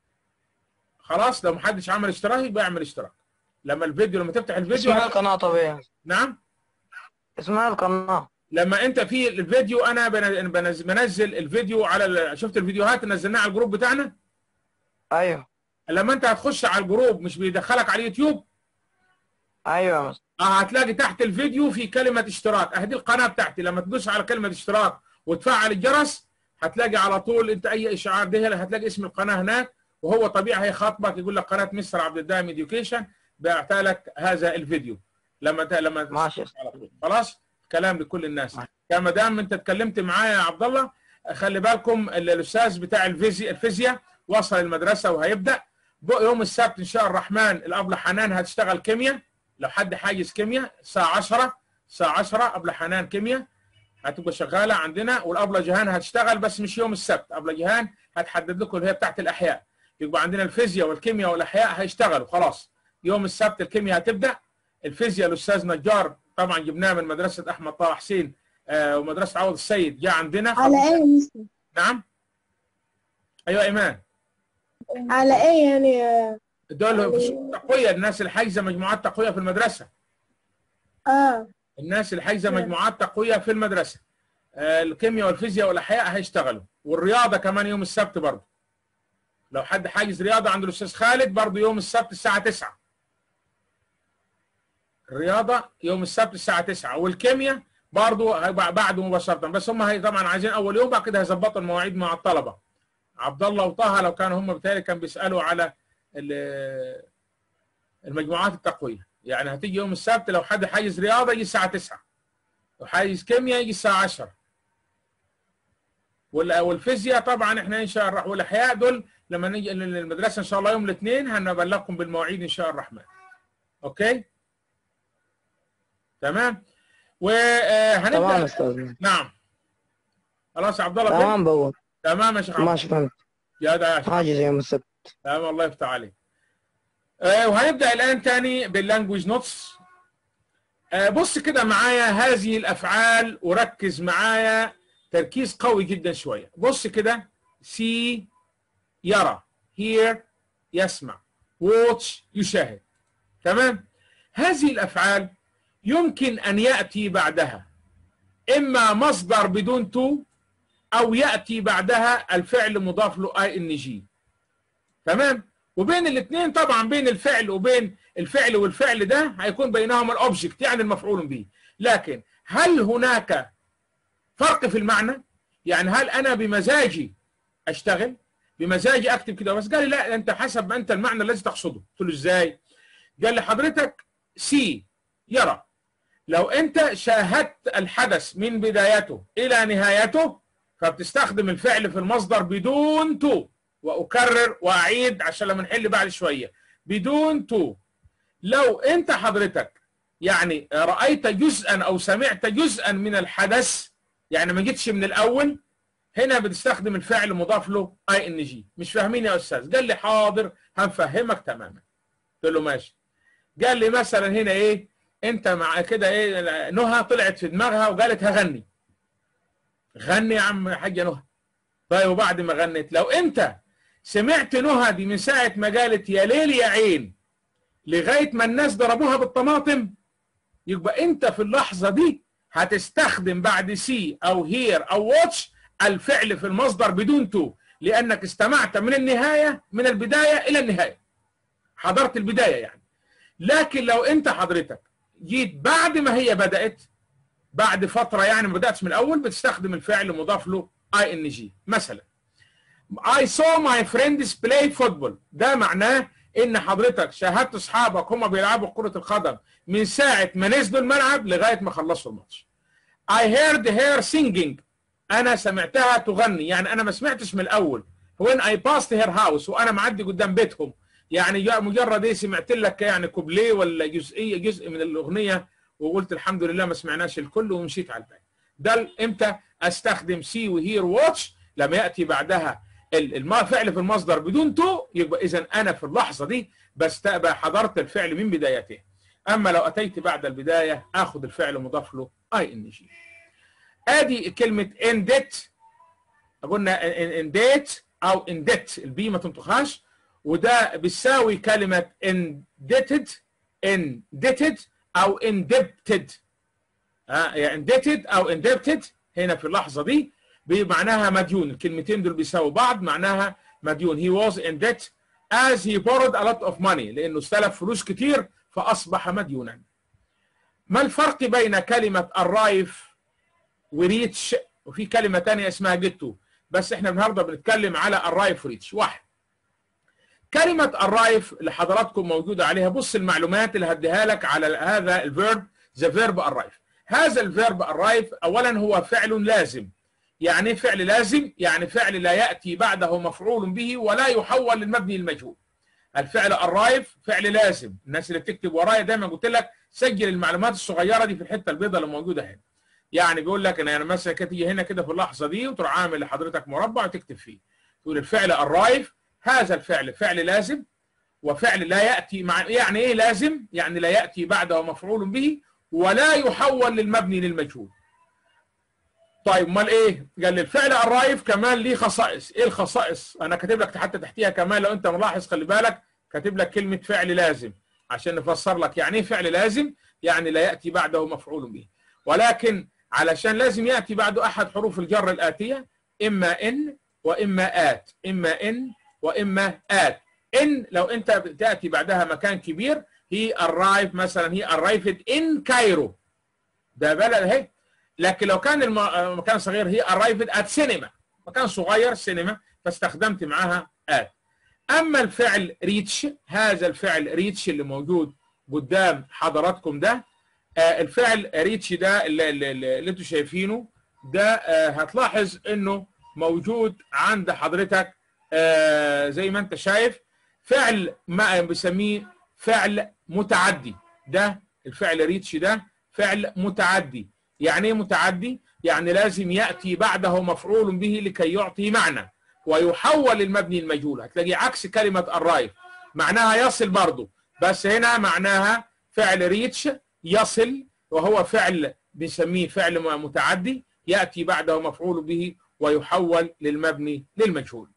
خلاص لو محدش عمل اشتراك يبقى اعمل اشتراك لما الفيديو لما تفتح الفيديو اسمها القناة طبيعي نعم اسمها القناة لما انت في الفيديو انا بن- بنز- بنزل الفيديو على ال- شفت الفيديوهات اللي نزلناها على الجروب بتاعنا ايوه لما انت هتخش على الجروب مش بيدخلك على اليوتيوب ايوه يا مستر اه هتلاقي تحت الفيديو في كلمه اشتراك اهدي القناه بتاعتي لما تدوس على كلمه اشتراك وتفعل الجرس هتلاقي على طول انت اي اشعار ده هتلاقي اسم القناه هناك وهو طبيعي هيخاطبك يقول لك قناه مستر عبد الدائم اديوكيشن بعت لك هذا الفيديو لما ت... لما ماشي. على طول. خلاص كلام لكل الناس يا ما دام انت اتكلمت معايا يا عبد الله خلي بالكم ال- الاستاذ بتاع الفيزياء الفيزياء وصل المدرسه وهيبدا بق- يوم السبت ان شاء الرحمن الابله حنان هتشتغل كيمياء لو حد حاجز كيمياء الساعه 10 الساعه 10 ابله حنان كيمياء هتبقى شغاله عندنا والابله جيهان هتشتغل بس مش يوم السبت ابله جيهان هتحدد لكم اللي هي بتاعت الاحياء يبقى عندنا الفيزياء والكيمياء والاحياء هيشتغلوا خلاص يوم السبت الكيمياء هتبدا الفيزياء الاستاذ نجار طبعا جبناه من مدرسه احمد طه حسين آه، ومدرسه عوض السيد جاء عندنا على ايه يا مستر؟ نعم ايوه ايمان على ايه يعني آه، دول في تقويه الناس اللي حاجزه مجموعات تقويه في المدرسه اه الناس اللي حاجزه مجموعات تقويه في المدرسه آه، الكيمياء والفيزياء والاحياء هيشتغلوا والرياضه كمان يوم السبت برضه لو حد حاجز رياضه عند الاستاذ خالد برضه يوم السبت الساعه 9 الرياضه يوم السبت الساعه 9 والكيمياء برضه هيبقى بعده مباشره بس هم هي طبعا عايزين اول يوم بعد كده هيظبطوا المواعيد مع الطلبه عبد الله وطه لو كانوا هم بالتالي كان بيسالوا على ال- المجموعات التقويه يعني هتيجي يوم السبت لو حد حاجز رياضه يجي الساعه 9 لو حاجز كيمياء يجي الساعه 10 وال- والفيزياء طبعا احنا ان شاء الله والاحياء دول لما نيجي المدرسه ان شاء الله يوم الاثنين هنبلغكم بالمواعيد ان شاء الرحمن اوكي تمام وهنبدا تمام استاذ نعم خلاص يا عبد الله تمام بابا تمام يا شيخ عبد ماشي فهمت يا ده يا شيخ حاجز يوم السبت تمام الله يفتح عليك آه وهنبدا الان تاني باللانجوج نوتس آه بص كده معايا هذه الافعال وركز معايا تركيز قوي جدا شويه بص كده سي يرى هير يسمع واتش يشاهد تمام هذه الافعال يمكن ان ياتي بعدها اما مصدر بدون تو او ياتي بعدها الفعل مضاف له اي ان جي تمام وبين الاثنين طبعا بين الفعل وبين الفعل والفعل ده هيكون بينهما الاوبجكت يعني المفعول به لكن هل هناك فرق في المعنى يعني هل انا بمزاجي اشتغل بمزاجي اكتب كده بس قال لي لا انت حسب ما انت المعنى الذي تقصده قلت له ازاي قال لي حضرتك سي يرى لو انت شاهدت الحدث من بدايته الى نهايته فبتستخدم الفعل في المصدر بدون تو واكرر واعيد عشان لما نحل بعد شويه بدون تو لو انت حضرتك يعني رايت جزءا او سمعت جزءا من الحدث يعني ما جيتش من الاول هنا بتستخدم الفعل مضاف له اي ان جي مش فاهمين يا استاذ قال لي حاضر هنفهمك تماما قلت له ماشي قال لي مثلا هنا ايه انت مع كده ايه نهى طلعت في دماغها وقالت هغني غني يا عم حاجه نهى طيب وبعد ما غنت لو انت سمعت نهى دي من ساعه ما قالت يا ليل يا عين لغايه ما الناس ضربوها بالطماطم يبقى انت في اللحظه دي هتستخدم بعد سي او هير او واتش الفعل في المصدر بدون تو لانك استمعت من النهايه من البدايه الى النهايه حضرت البدايه يعني لكن لو انت حضرتك جيت بعد ما هي بدات بعد فتره يعني ما بداتش من الاول بتستخدم الفعل مضاف له اي ان جي مثلا I saw my friends play football ده معناه ان حضرتك شاهدت اصحابك هم بيلعبوا كره القدم من ساعه ما نزلوا الملعب لغايه ما خلصوا الماتش I heard her singing انا سمعتها تغني يعني انا ما سمعتش من الاول when I passed her house وانا معدي قدام بيتهم يعني جاء مجرد ايه سمعت لك يعني كوبليه ولا جزئيه جزء من الاغنيه وقلت الحمد لله ما سمعناش الكل ومشيت على الباقي ده امتى استخدم سي وهير واتش لما ياتي بعدها الفعل في المصدر بدون تو يبقى اذا انا في اللحظه دي بستقبل حضرت الفعل من بدايته اما لو اتيت بعد البدايه اخذ الفعل مضاف له اي ان جي ادي كلمه اندت قلنا انديت او اندت البي ما تنطقهاش وده بيساوي كلمه indebted indebted او indebted ها يعني indebted او indebted هنا في اللحظه دي بمعناها مديون الكلمتين دول بيساووا بعض معناها مديون he was in debt as he borrowed a lot of money لانه استلف فلوس كتير فاصبح مديونا ما الفرق بين كلمه arrive وريتش وفي كلمه ثانيه اسمها جيتو بس احنا النهارده بنتكلم على arrive وريتش واحد كلمه arrive اللي حضراتكم موجوده عليها بص المعلومات اللي هديها لك على هذا الفيرب ذا فيرب arrive هذا الفيرب arrive اولا هو فعل لازم يعني فعل لازم يعني فعل لا يأتي بعده مفعول به ولا يحول للمبني المجهول الفعل الرايف فعل لازم الناس اللي بتكتب ورايا دايما قلت لك سجل المعلومات الصغيره دي في الحته البيضاء اللي موجوده هنا يعني بيقول لك انا مثلا تيجي هنا كده في اللحظه دي وتروح عامل لحضرتك مربع وتكتب فيه تقول الفعل الرايف هذا الفعل فعل لازم وفعل لا ياتي مع يعني ايه لازم يعني لا ياتي بعده مفعول به ولا يحول للمبني للمجهول طيب امال ايه؟ قال لي الفعل الرايف كمان ليه خصائص، ايه الخصائص؟ انا كاتب لك حتى تحتيها كمان لو انت ملاحظ خلي بالك كاتب لك كلمه فعل لازم عشان نفسر لك يعني ايه فعل لازم؟ يعني لا ياتي بعده مفعول به. ولكن علشان لازم ياتي بعده احد حروف الجر الاتيه اما ان واما ات، اما ان واما ات. ان لو انت تاتي بعدها مكان كبير هي arrived مثلا هي arrived in كايرو. ده بلد اهي لكن لو كان المكان صغير هي arrived at cinema مكان صغير سينما فاستخدمت معاها at اما الفعل ريتش هذا الفعل ريتش اللي موجود قدام حضراتكم ده آه الفعل ريتش ده اللي, اللي, اللي انتم شايفينه ده آه هتلاحظ انه موجود عند حضرتك آه زي ما انت شايف فعل ما بسميه فعل متعدي ده الفعل ريتش ده فعل متعدي يعني ايه متعدي؟ يعني لازم ياتي بعده مفعول به لكي يعطي معنى ويحول للمبني المجهول هتلاقي عكس كلمه الرايف معناها يصل برضه بس هنا معناها فعل ريتش يصل وهو فعل بنسميه فعل متعدي ياتي بعده مفعول به ويحول للمبني للمجهول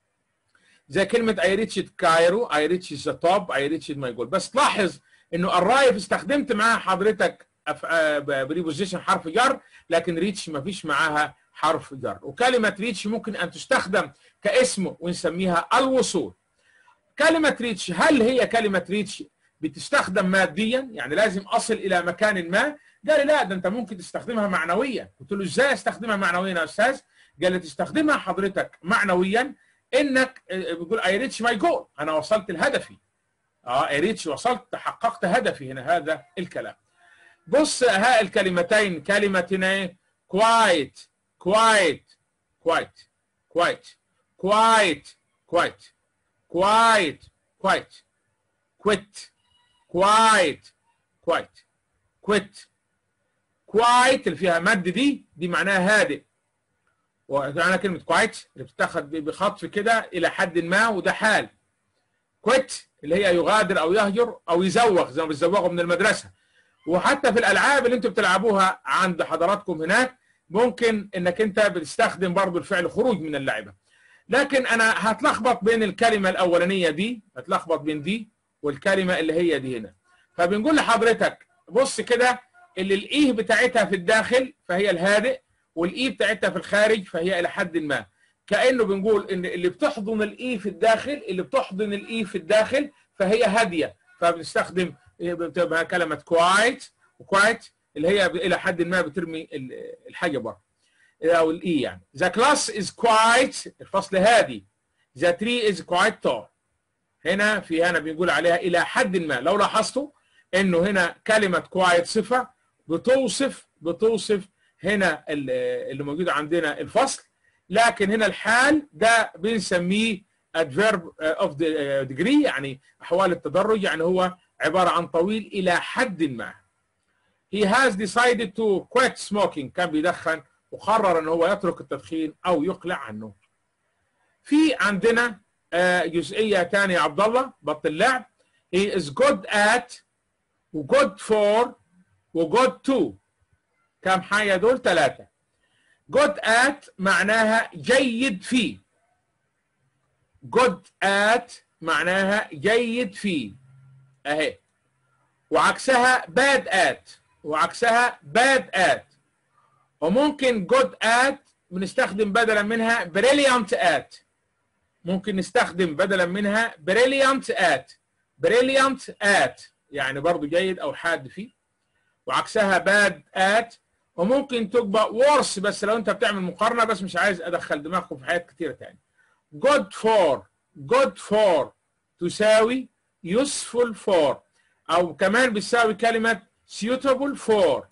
زي كلمه اي ريتش كايرو اي ريتش ذا توب اي ريتش ماي جول بس تلاحظ انه الرايف استخدمت معاه حضرتك بريبوزيشن حرف جر لكن ريتش ما فيش معاها حرف جر وكلمة ريتش ممكن أن تستخدم كاسم ونسميها الوصول كلمة ريتش هل هي كلمة ريتش بتستخدم ماديا يعني لازم أصل إلى مكان ما قال لي لا ده أنت ممكن تستخدمها معنويا قلت له إزاي أستخدمها معنويا يا أستاذ قال لي تستخدمها حضرتك معنويا إنك بتقول أي ريتش ماي جول أنا وصلت لهدفي اه اي ريتش وصلت حققت هدفي هنا هذا الكلام بص ها الكلمتين كلمة هنا quiet quiet quiet quiet quiet quiet quiet quiet quit quiet quiet quit quiet اللي فيها مد دي دي معناها هادئ ومعنى كلمه كويت اللي بتتاخد بخطف كده الى حد ما وده حال كويت اللي هي يغادر او يهجر او يزوغ زي ما بيزوغوا من المدرسه وحتى في الالعاب اللي انتم بتلعبوها عند حضراتكم هناك ممكن انك انت بتستخدم برضو الفعل خروج من اللعبه لكن انا هتلخبط بين الكلمه الاولانيه دي هتلخبط بين دي والكلمه اللي هي دي هنا فبنقول لحضرتك بص كده اللي الايه بتاعتها في الداخل فهي الهادئ والاي بتاعتها في الخارج فهي الى حد ما كانه بنقول ان اللي بتحضن الاي في الداخل اللي بتحضن الاي في الداخل فهي هاديه فبنستخدم بتبقى كلمه كوايت وكوايت اللي هي الى حد ما بترمي الحاجه بره او الاي يعني the class is quiet الفصل هادي the tree is quite tall هنا في هنا بنقول عليها الى حد ما لو لاحظتوا انه هنا كلمه quiet صفه بتوصف بتوصف هنا اللي موجود عندنا الفصل لكن هنا الحال ده بنسميه adverb of the degree يعني احوال التدرج يعني هو عباره عن طويل الى حد ما he has decided to quit smoking كان بيدخن وقرر ان هو يترك التدخين او يقلع عنه في عندنا جزئيه ثانيه يا عبد الله بط اللعب he is good at وجود for وجود to كم حاجه دول ثلاثه good at معناها جيد في good at معناها جيد في اهي وعكسها bad at وعكسها bad at وممكن good at بنستخدم بدلا منها brilliant at ممكن نستخدم بدلا منها brilliant at brilliant at يعني برضو جيد او حاد فيه وعكسها bad at وممكن تبقى worse بس لو انت بتعمل مقارنه بس مش عايز ادخل دماغكم في حاجات كتيره تاني good for good for تساوي useful for او كمان بتساوي كلمه suitable for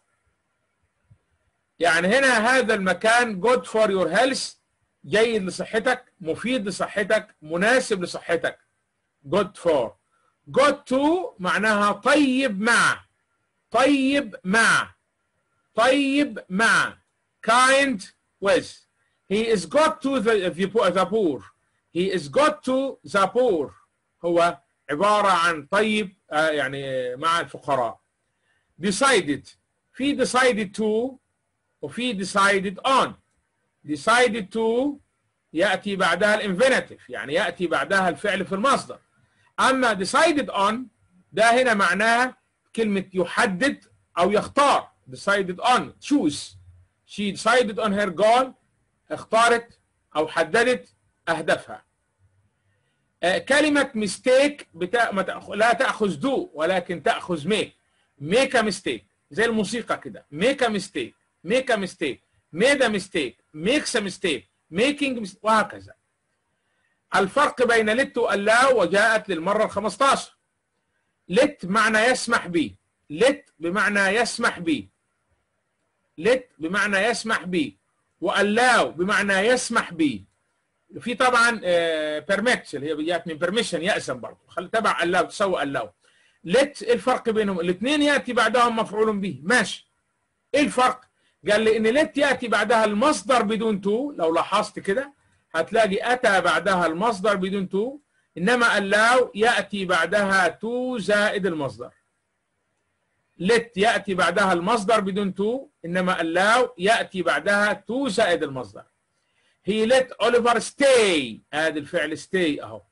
يعني هنا هذا المكان good for your health جيد لصحتك مفيد لصحتك مناسب لصحتك good for good to معناها طيب مع طيب مع طيب مع kind with he is good to the, the poor he is good to the poor هو عبارة عن طيب آه يعني مع الفقراء decided في decided to وفي decided on decided to يأتي بعدها الانفينيتيف يعني يأتي بعدها الفعل في المصدر أما decided on ده هنا معناها كلمة يحدد أو يختار decided on choose she decided on her goal اختارت أو حددت أهدافها آه كلمة mistake بتا... ما تأخ... لا تأخذ do ولكن تأخذ make make a mistake زي الموسيقى كده make a mistake make a mistake made a mistake makes a mistake making mistake وهكذا الفرق بين let allow وجاءت للمرة ال 15 let معنى يسمح به let بمعنى يسمح به let بمعنى يسمح به والlow بمعنى يسمح به في طبعا permit اللي هي جاءت من permission يأسم برضه خلي تبع allow تسوي allow let الفرق بينهم الاثنين يأتي بعدهم مفعول به ماشي ايه الفرق قال لي ان لت ياتي بعدها المصدر بدون تو لو لاحظت كده هتلاقي اتى بعدها المصدر بدون تو انما اللاو ياتي بعدها تو زائد المصدر لت ياتي بعدها المصدر بدون تو انما اللاو ياتي بعدها تو زائد المصدر هي let اوليفر stay هذا الفعل stay اهو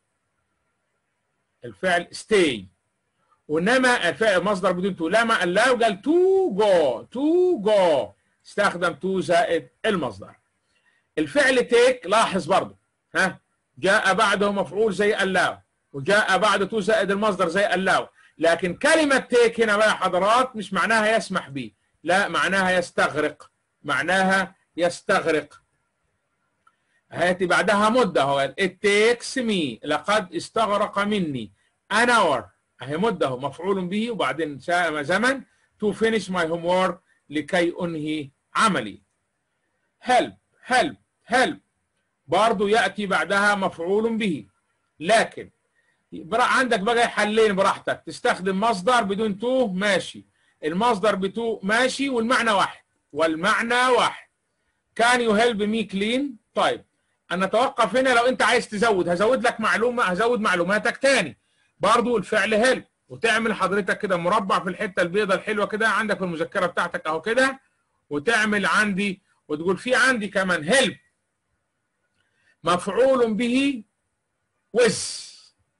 الفعل stay وانما الفعل مصدر بدون تو لما اللاو قال تو جو تو جو استخدم تو زائد المصدر الفعل تيك لاحظ برضه ها جاء بعده مفعول زي اللاو وجاء بعده تو زائد المصدر زي اللاو لكن كلمة تيك هنا بقى حضرات مش معناها يسمح به لا معناها يستغرق معناها يستغرق هاتي بعدها مدة هو it takes me لقد استغرق مني an hour اهي مدة هو مفعول به وبعدين زمن to finish my homework لكي انهي عملي help help help برضه ياتي بعدها مفعول به لكن عندك بقى حلين براحتك تستخدم مصدر بدون تو ماشي المصدر بتو ماشي والمعنى واحد والمعنى واحد كان يو هيلب مي كلين طيب انا اتوقف هنا لو انت عايز تزود هزود لك معلومه هزود معلوماتك تاني برضو الفعل هيلب وتعمل حضرتك كده مربع في الحته البيضاء الحلوه كده عندك في المذكره بتاعتك اهو كده وتعمل عندي وتقول في عندي كمان هيلب مفعول به وز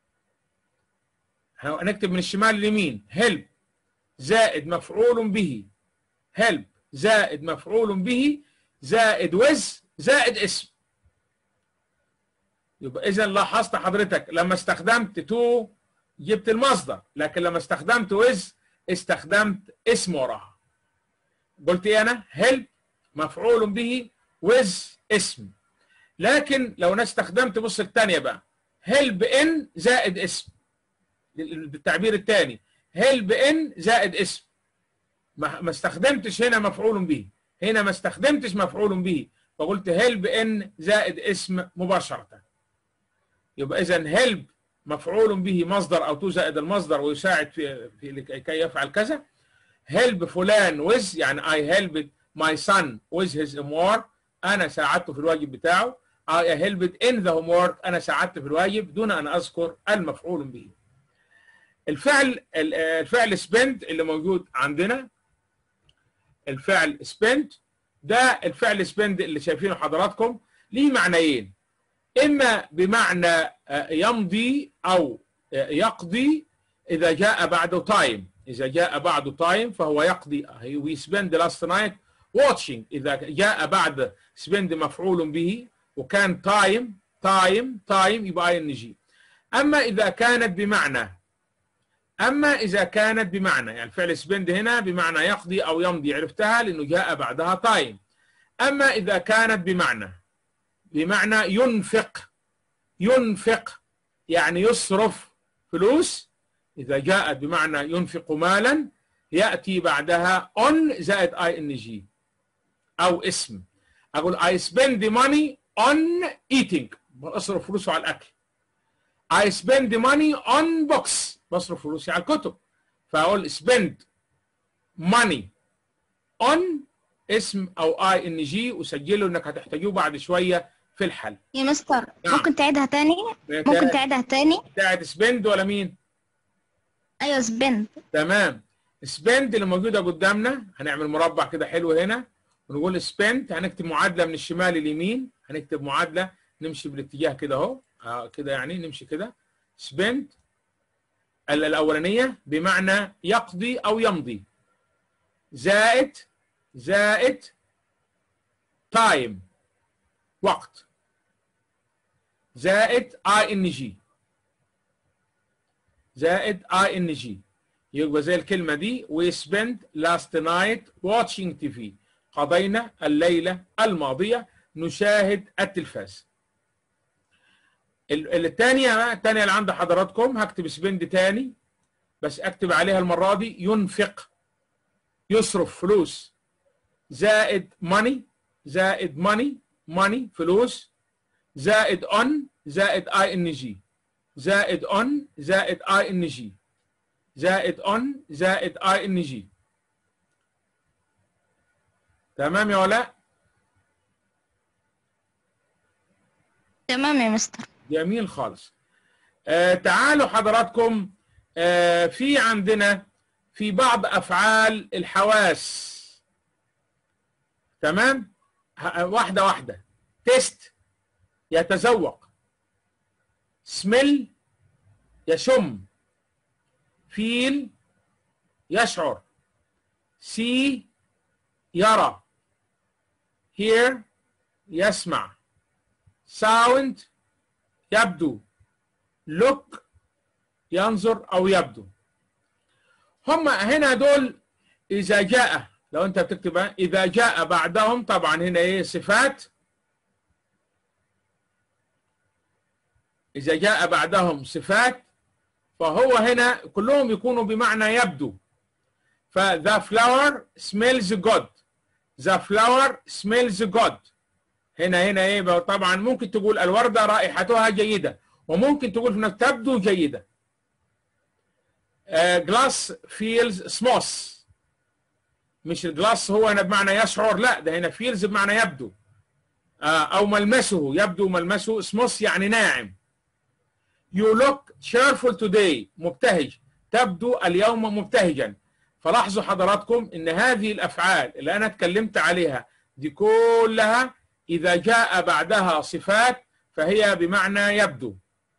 هنكتب من الشمال لليمين هيلب زائد مفعول به هيلب زائد مفعول به زائد وز زائد اسم يبقى اذا لاحظت حضرتك لما استخدمت تو جبت المصدر لكن لما استخدمت وز استخدمت اسم وراها قلت ايه انا هيلب مفعول به وز اسم لكن لو انا استخدمت بص الثانيه بقى هيلب ان زائد اسم بالتعبير الثاني هيلب ان زائد اسم ما ما استخدمتش هنا مفعول به هنا ما استخدمتش مفعول به فقلت هيلب ان زائد اسم مباشره يبقى اذا هيلب مفعول به مصدر او تو زائد المصدر ويساعد في, في لكي يفعل كذا هيلب فلان ويز يعني I helped my son with his homework انا ساعدته في الواجب بتاعه I helped in the homework انا ساعدته في الواجب دون ان اذكر المفعول به الفعل الفعل spend اللي موجود عندنا الفعل spend ده الفعل spend اللي شايفينه حضراتكم ليه معنيين اما بمعنى يمضي او يقضي اذا جاء بعده time اذا جاء بعده time فهو يقضي we spend last night watching اذا جاء بعد spend مفعول به وكان time time time يبقى ing اما اذا كانت بمعنى اما اذا كانت بمعنى يعني فعل spend هنا بمعنى يقضي او يمضي عرفتها لانه جاء بعدها time اما اذا كانت بمعنى بمعنى ينفق ينفق يعني يصرف فلوس إذا جاءت بمعنى ينفق مالا يأتي بعدها on زائد ing أو اسم أقول I spend the money on eating بصرف فلوسه على الأكل I spend the money on books بصرف فلوسي على الكتب فأقول spend money on اسم أو ing وسجله إنك هتحتاجوه بعد شوية في الحل يا مستر نعم. ممكن تعيدها تاني ممكن تعيدها تاني بتاعت سبند ولا مين؟ ايوه سبند تمام سبند اللي موجوده قدامنا هنعمل مربع كده حلو هنا ونقول سبند هنكتب معادله من الشمال لليمين هنكتب معادله نمشي بالاتجاه كده اهو آه كده يعني نمشي كده سبند الاولانيه بمعنى يقضي او يمضي زائد زائد تايم وقت زائد اي ان جي زائد اي ان جي يبقى زي الكلمه دي we spent last night watching TV قضينا الليله الماضيه نشاهد التلفاز الثانيه الثانيه اللي عند حضراتكم هكتب سبند تاني بس اكتب عليها المره دي ينفق يصرف فلوس زائد money زائد money money فلوس زائد on زائد اي ان جي زائد on زائد اي ان جي زائد on زائد اي ان جي تمام يا ولاء تمام يا مستر جميل خالص آه تعالوا حضراتكم آه في عندنا في بعض افعال الحواس تمام واحده واحده تيست يتذوق سميل يشم فيل يشعر سي يرى hear يسمع sound يبدو look ينظر او يبدو هم هنا دول اذا جاء لو انت بتكتب اذا جاء بعدهم طبعا هنا ايه صفات اذا جاء بعدهم صفات فهو هنا كلهم يكونوا بمعنى يبدو فذا flower smells good the flower smells good هنا هنا ايه طبعا ممكن تقول الوردة رائحتها جيدة وممكن تقول في نفس تبدو جيدة uh, glass feels smooth مش الجلاس هو هنا بمعنى يشعر لا ده هنا feels بمعنى يبدو آه، او ملمسه يبدو ملمسه سموث يعني ناعم you look cheerful today مبتهج تبدو اليوم مبتهجا فلاحظوا حضراتكم ان هذه الافعال اللي انا اتكلمت عليها دي كلها اذا جاء بعدها صفات فهي بمعنى يبدو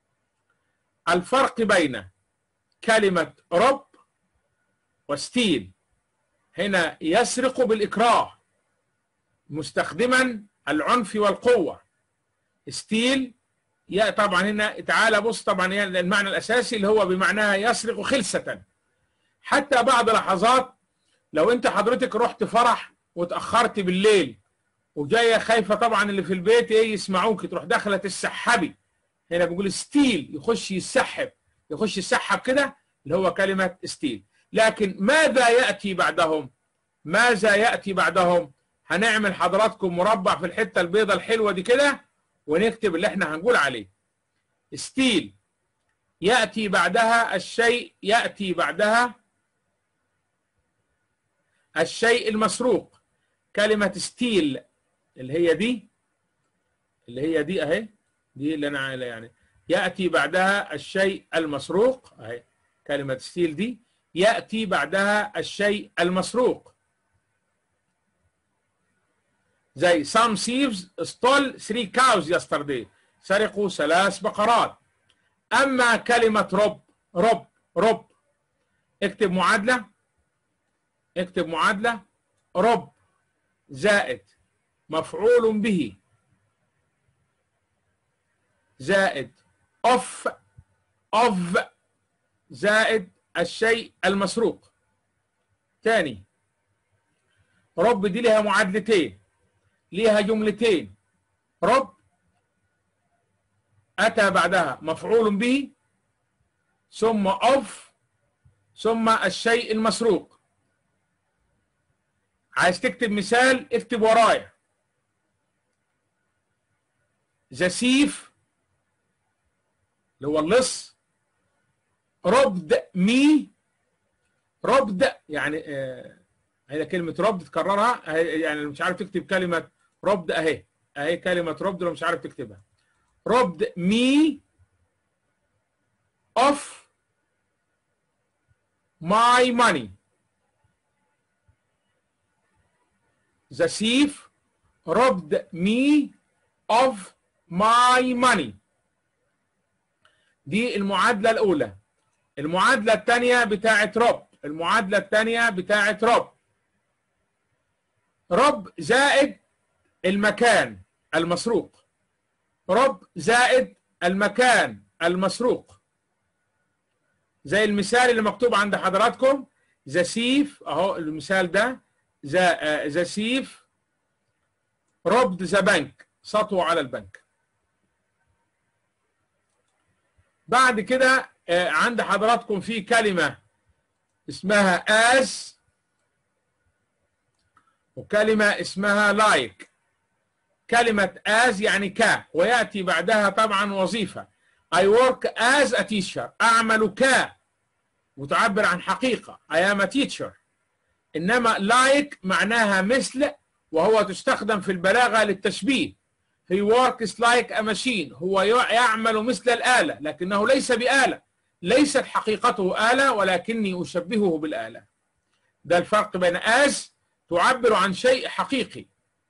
الفرق بين كلمة رب وستيل هنا يسرق بالإكراه مستخدما العنف والقوة ستيل يا طبعا هنا تعالى بص طبعا هي المعنى الأساسي اللي هو بمعناها يسرق خلسة حتى بعض لحظات لو انت حضرتك رحت فرح وتأخرت بالليل وجاية خايفة طبعا اللي في البيت ايه يسمعوك تروح داخلة تسحبي هنا بيقول ستيل يخش يسحب يخش يسحب كده اللي هو كلمة ستيل لكن ماذا يأتي بعدهم ماذا يأتي بعدهم هنعمل حضراتكم مربع في الحتة البيضة الحلوة دي كده ونكتب اللي احنا هنقول عليه ستيل يأتي بعدها الشيء يأتي بعدها الشيء المسروق كلمة ستيل اللي هي دي اللي هي دي اهي دي اللي انا عايلة يعني يأتي بعدها الشيء المسروق اهي كلمة ستيل دي يأتي بعدها الشيء المسروق زي some thieves stole three cows yesterday سرقوا ثلاث بقرات أما كلمة رب رب رب اكتب معادلة اكتب معادلة رب زائد مفعول به زائد اوف اوف زائد الشيء المسروق تاني رب دي لها معادلتين ليها جملتين رب أتى بعدها مفعول به ثم اوف ثم الشيء المسروق عايز تكتب مثال اكتب ورايا زسيف اللي هو اللص ربد مي ربد يعني آه هي كلمة ربد تكررها أهي يعني مش عارف تكتب كلمة ربد اهي اهي كلمة ربد لو مش عارف تكتبها ربد مي اوف ماي ماني the thief robbed me of my money دي المعادلة الأولى المعادلة الثانية بتاعة رب المعادلة الثانية بتاعة رب رب زائد المكان المسروق رب زائد المكان المسروق زي المثال اللي مكتوب عند حضراتكم ذا سيف اهو المثال ده ذا ذا سيف ربد ذا بنك سطو على البنك بعد كده عند حضراتكم في كلمة اسمها as وكلمة اسمها like كلمة as يعني ك ويأتي بعدها طبعا وظيفة I work as a teacher أعمل ك وتعبر عن حقيقة I am a teacher إنما like معناها مثل وهو تستخدم في البلاغة للتشبيه He works like a machine هو يعمل مثل الآلة لكنه ليس بآلة ليست حقيقته آلة ولكني أشبهه بالآلة ده الفرق بين as تعبر عن شيء حقيقي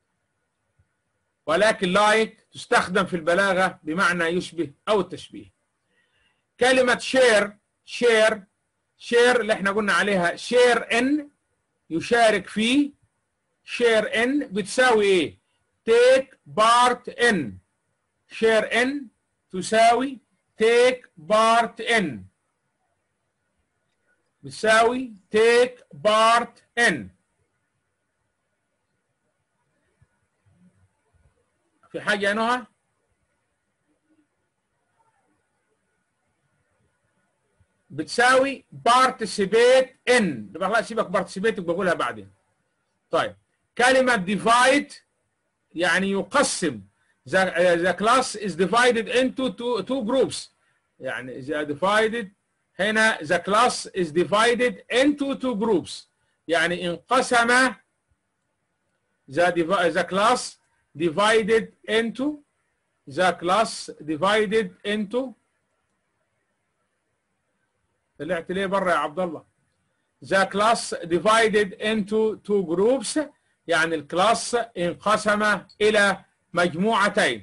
ولكن like تستخدم في البلاغة بمعنى يشبه أو التشبيه كلمة share share share اللي احنا قلنا عليها share in يشارك فيه share in بتساوي ايه take part in share in تساوي take part in بتساوي take part in في حاجة يا نهى؟ بتساوي participate in لا سيبك participate بقولها بعدين طيب كلمة divide يعني يقسم the, the class is divided into two, two groups يعني the divided هنا the class is divided into two groups يعني انقسم the, the class divided into the class divided into طلعت ليه بره يا عبد الله the class divided into two groups يعني الكلاس انقسم الى مجموعتين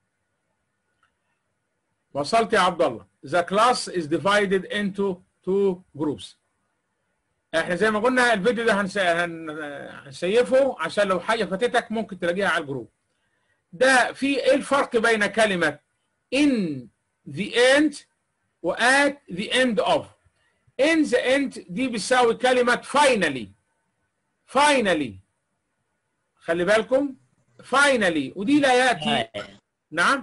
وصلت يا عبد الله the class is divided into two groups احنا زي ما قلنا الفيديو ده هنس- هن- هنسيفه عشان لو حاجه فاتتك ممكن تلاقيها على الجروب ده في ايه الفرق بين كلمه in the end و at the end of in the end دي بتساوي كلمه finally finally خلي بالكم finally ودي لا ياتي نعم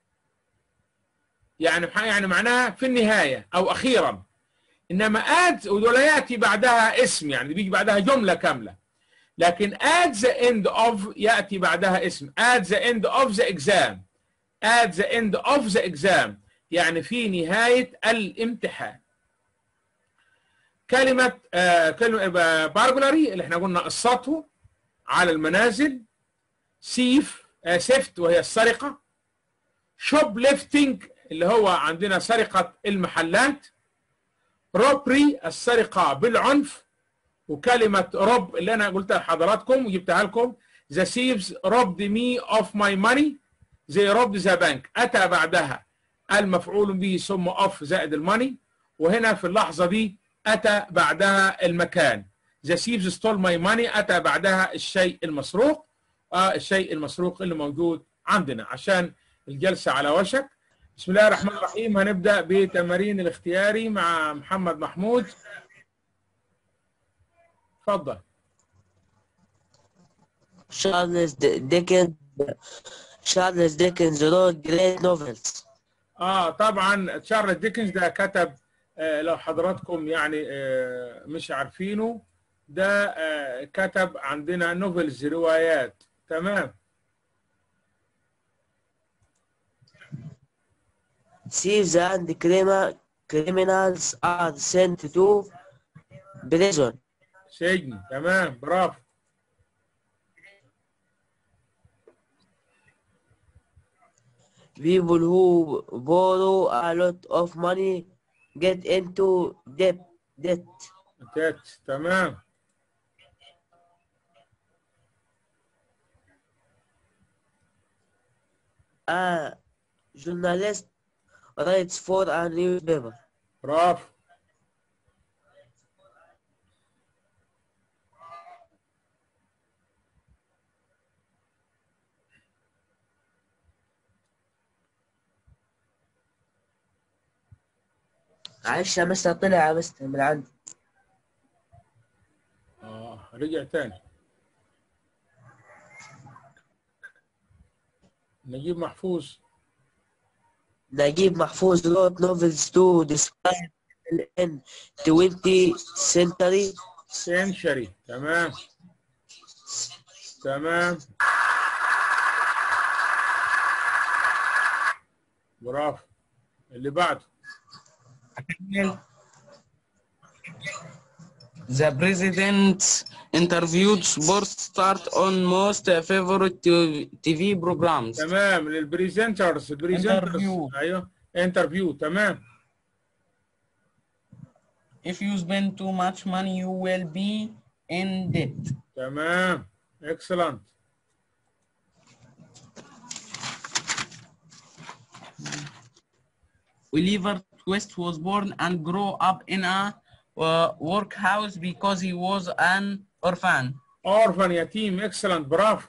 يعني يعني معناها في النهايه او اخيرا انما اد ودول ياتي بعدها اسم يعني بيجي بعدها جمله كامله لكن at the end of ياتي بعدها اسم at the end of the exam at the end of the exam يعني في نهايه الامتحان كلمه آه كلمه بارجولاري اللي احنا قلنا السطو على المنازل سيف آه سيفت وهي السرقه شوب ليفتنج اللي هو عندنا سرقه المحلات روبري السرقة بالعنف وكلمة روب اللي أنا قلتها لحضراتكم وجبتها لكم The thieves robbed me of my money They robbed the bank أتى بعدها المفعول به ثم of زائد الماني وهنا في اللحظة دي أتى بعدها المكان The thieves stole my money أتى بعدها الشيء المسروق آه الشيء المسروق اللي موجود عندنا عشان الجلسة على وشك بسم الله الرحمن الرحيم هنبدأ بتمارين الاختياري مع محمد محمود تفضل Charles D- Dickens Charles Dickens wrote great novels. اه طبعا تشارلز ديكنز ده كتب آه لو حضراتكم يعني آه مش عارفينه ده آه كتب عندنا نوفلز روايات تمام Thieves and crimi- criminals are sent to prison. سجن تمام برافو People who borrow a lot of money get into debt. debt. تات تمام A journalist writes for a newspaper. برافو معلش يا مستر طلع يا مستر من عندي اه رجع تاني نجيب محفوظ نجيب محفوظ wrote novels to describe in 20th century سنشري تمام تمام برافو اللي بعده The president's interviewed sports start on most favorite TV programs. تمام للبريزنترز البريزنترز Interview. ايوه انترفيو تمام If you spend too much money, you will be in debt. تمام اكسلنت Oliver Twist was born and grew up in a uh, workhouse because he was an orphan. اورفن يتيم اكسلنت برافو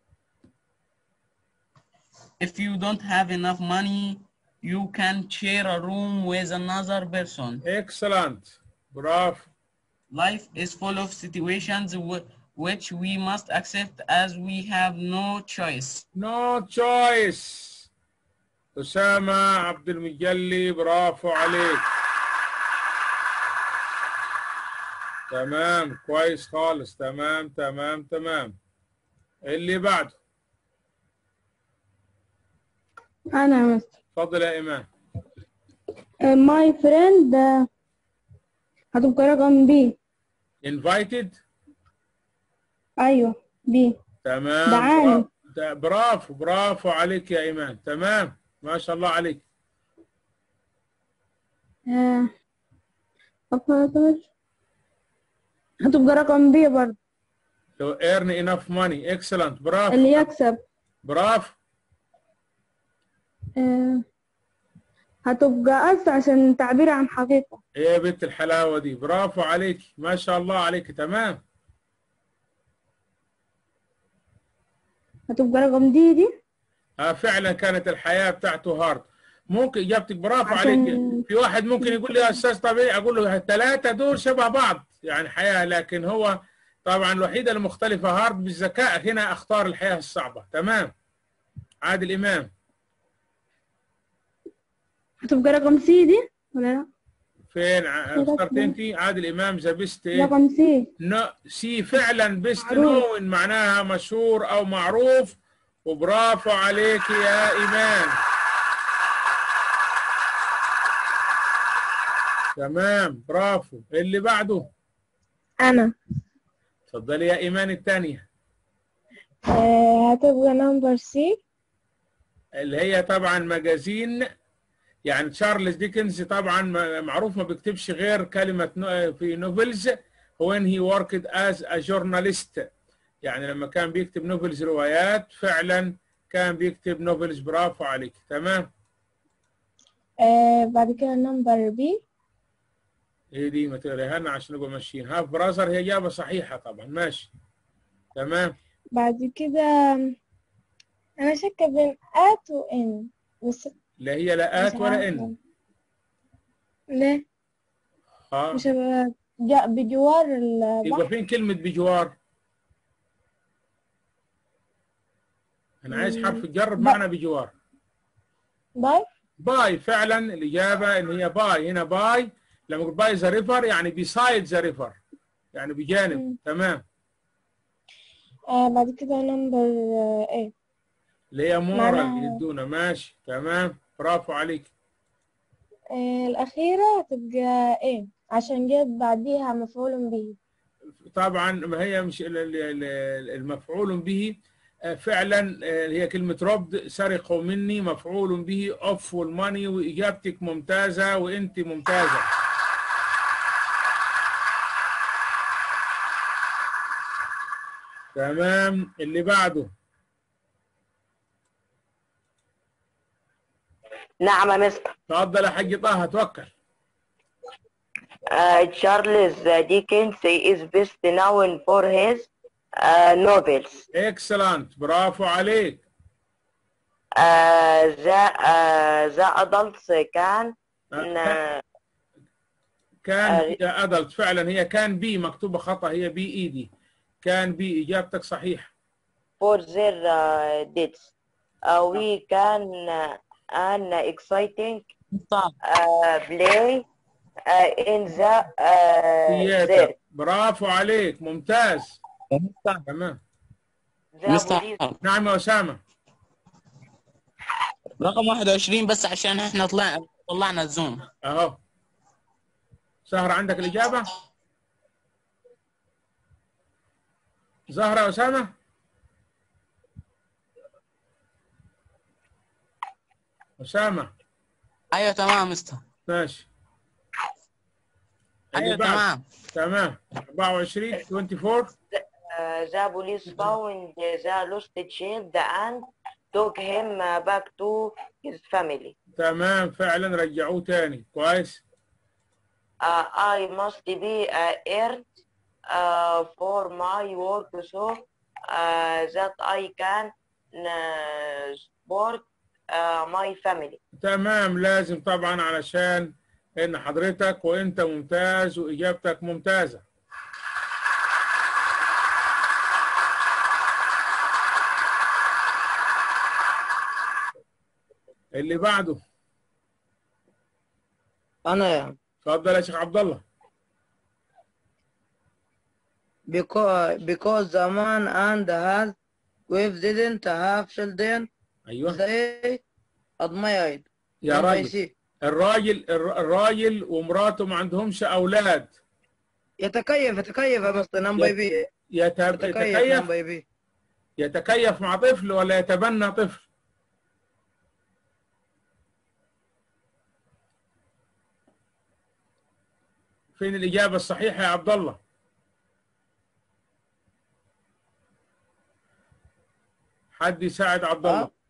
If you don't have enough money, you can share a room with another person. اكسلنت برافو Life is full of situations wh- which we must accept as we have no choice. نو تشويس أسامة عبد المجلي برافو عليك تمام كويس خالص تمام تمام تمام اللي بعده أنا يا مستر اتفضل يا إيمان ماي فريند هتبقى رقم بي invited أيوه بي تمام دعاني. برافو. ده برافو برافو عليك يا ايمان تمام ما شاء الله عليك آه، أفضل هتبقى رقم بي برضه to earn enough money excellent برافو اللي يكسب برافو آه، هتبقى أس عشان تعبير عن حقيقة ايه يا بنت الحلاوه دي برافو عليك ما شاء الله عليك تمام هتبقى رقم دي دي آه فعلا كانت الحياه بتاعته هارد ممكن اجابتك برافو عشان- عليك في واحد ممكن يقول لي يا استاذ طبيعي اقول له الثلاثه دول شبه بعض يعني حياه لكن هو طبعا الوحيده المختلفه هارد بالذكاء هنا اختار الحياه الصعبه تمام عادل امام هتبقى رقم سي دي ولا لا؟ فين ع- اخترت انت عادل امام ذا بيست ايه رقم سي نو سي فعلا بيست معروف. نون معناها مشهور او معروف وبرافو عليك يا ايمان تمام برافو اللي بعده أنا اتفضلي يا ايمان الثانيه آه، هتبقى نمبر سي اللي هي طبعا مجازين يعني تشارلز ديكنز طبعا م- معروف ما بيكتبش غير كلمه نو- في نوفلز when he worked as a journalist يعني لما كان بيكتب نوفلز روايات فعلا كان بيكتب نوفلز برافو عليك تمام آه، بعد كده نمبر بي هي دي ما تقريها لنا عشان نبقى ماشيين هاف برازر هي اجابه صحيحه طبعا ماشي تمام بعد كده أنا شاكة بين آت وإن بس لا هي لا ات مش ولا عارفة. ان ليه؟ اه مش هبقى جا- بجوار البحر يبقى فين كلمه بجوار انا عايز حرف الجر بمعنى بجوار باي باي فعلا الاجابه ان هي باي هنا باي لما اقول باي ذا ريفر يعني بيسايد ذا ريفر يعني بجانب مم. تمام آه بعد كده نمبر ايه اللي هي مورال معناها- يدونا ماشي تمام برافو عليك آه الأخيرة هتبقى ايه عشان جت بعديها مفعول به طبعا ما هي مش ال- ال- ال- المفعول به آه، فعلا آه، هي كلمة ربد سرقوا مني مفعول به اوف والماني واجابتك ممتازة وانت ممتازة تمام اللي بعده نعم يا مستر تفضل يا حاج طه توكل Uh, Charles Dickens is best known for his uh, novels. اكسلنت برافو عليك Uh, the, uh, the adults can آه، uh, كان آه. يا ادلت فعلا هي كان بي مكتوبة خطأ هي بي ايدي كان بي اجابتك صحيح for their uh, deeds. Uh, we can uh, an exciting مصطفى uh, play uh, in the uh, ثياتر there. برافو عليك ممتاز تمام The police مصطفى نعم يا اسامه رقم 21 بس عشان احنا طلعنا طلعنا الزوم اهو سهرة عندك الاجابه زهرة يا اسامه اسامه ايوه تمام مستر ماشي اللي ايوه بعد. تمام تمام 24 24 Uh, the police found the lost child and took him uh, back to his family. تمام فعلا رجعوه تاني كويس Uh, I must be uh, earned uh, for my work so uh, that I can uh, support uh, my family. تمام لازم طبعا علشان ان حضرتك وانت ممتاز واجابتك ممتازه اللي بعده أنا يعني اتفضل يا شيخ عبد الله because because the man and his wife didn't have children ايوه they admired يا Number راجل C. الراجل الر- الراجل ومراته ما عندهمش اولاد يتكيف يتكيف يا مستر نمبر بي يتب... يتكيف يتكيف نمبر بي يتكيف مع طفل ولا يتبنى طفل فين الإجابة الصحيحة يا عبد الله حد يساعد عبد الله آه.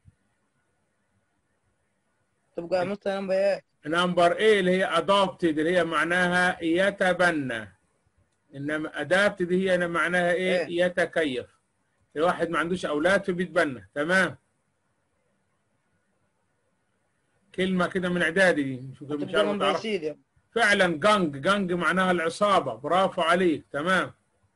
تبقى مثلا نمبر ايه نمبر ايه اللي هي ادوبتد اللي هي معناها يتبنى انما ادابتد هي أنا معناها ايه إيه. يتكيف الواحد ما عندوش اولاد فبيتبنى تمام كلمه كده من اعدادي دي نشوف ان شاء تبقى الله نمبر تعرف سي دي فعلا جانج جانج معناها العصابه برافو عليك تمام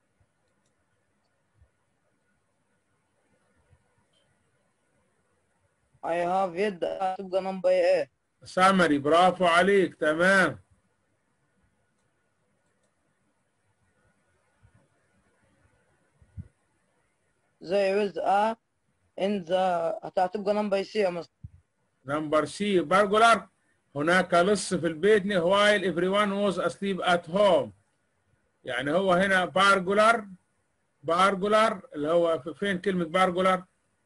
I have يد تبقى نمبر ايه سامري برافو عليك تمام زي with a in the هتبقى نمبر سي يا مستر نمبر سي بارجولار هناك لص في البيت while everyone was asleep at home يعني هو هنا بارجولار بارجولار اللي هو في- فين كلمة بارجولار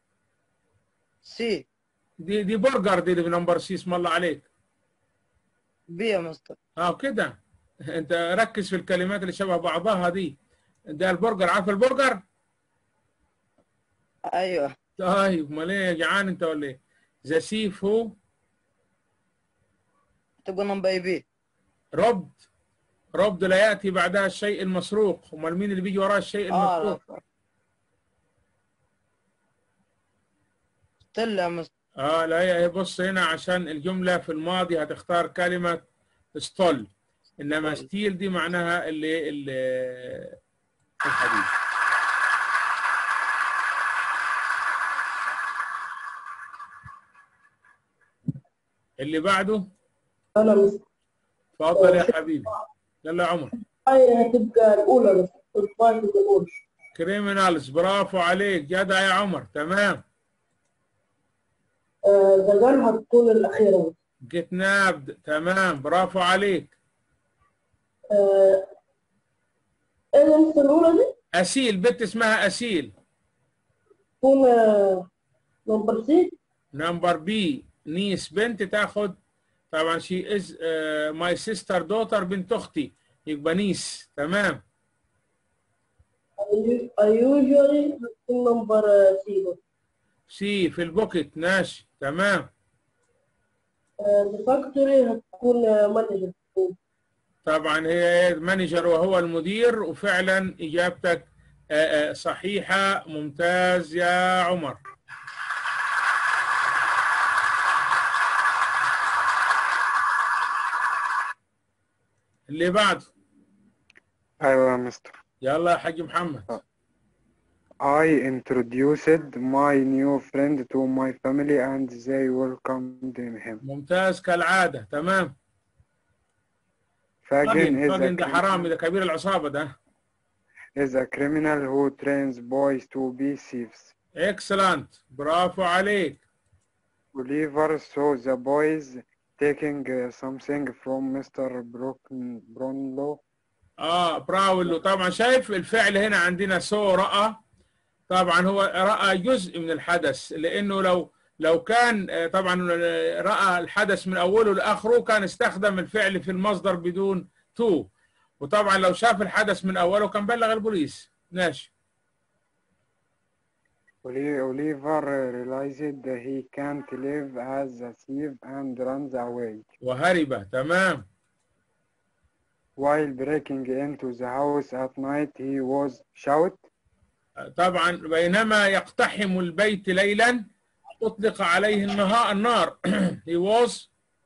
سي دي دي برجر دي اللي في نمبر سي اسم الله عليك بي يا مستر اه كده انت ركز في الكلمات اللي شبه بعضها دي ده البرجر عارف البرجر ايوه طيب امال ايه جعان انت ولا ايه ذا سيف هو تبقى نمبر بي ربد ربد لا ياتي بعدها الشيء المسروق امال مين اللي بيجي وراه الشيء اه المسروق لا ستيل يا مستر اه لا هي هي بص هنا عشان الجملة في الماضي هتختار كلمة ستول انما ستول. ستيل دي معناها اللي اللي الحديد اللي بعده انا مس تفضل يا حبيبي يلا يا عمر هاي هتبقى الاولى بس الفايت الاولى كريمينالز برافو عليك جدع يا عمر تمام ذا جان هتكون الاخيره جيت نابد تمام برافو عليك آه، ايه النص الاولى دي اسيل بنت اسمها اسيل تكون آه، نمبر سي نمبر بي نيس بنت تاخد طبعا شي از ماي سيستر دوتر بنت اختي يبقى نيس تمام usually هتكون نمبر سي سي في البوكيت ماشي تمام ذا فاكتوري هتكون مانجر طبعا هي مانجر وهو المدير وفعلا اجابتك آه، آه، صحيحه ممتاز يا عمر اللي بعده أيوة يا مستر يلا يا حاج محمد I introduced my new friend to my family and they welcomed him. ممتاز كالعاده تمام Fagin فاجن is فاجن a, ده حرامي ده كبير العصابه ده is a criminal who trains boys to be thieves. اكسلنت برافو عليك Oliver saw the boys taking uh, something from Mr. Brook- Brownlow. اه براولو طبعا شايف الفعل هنا عندنا سو راى طبعا هو راى جزء من الحدث لانه لو لو كان آه، طبعا آه، راى الحدث من اوله لاخره كان استخدم الفعل في المصدر بدون تو وطبعا لو شاف الحدث من اوله كان بلغ البوليس ماشي Oli- Oliver realized that he can't live as a thief and runs away. وهرب تمام While breaking into the house at night, he was shout. طبعا بينما يقتحم البيت ليلا اطلق عليه النهار النار he was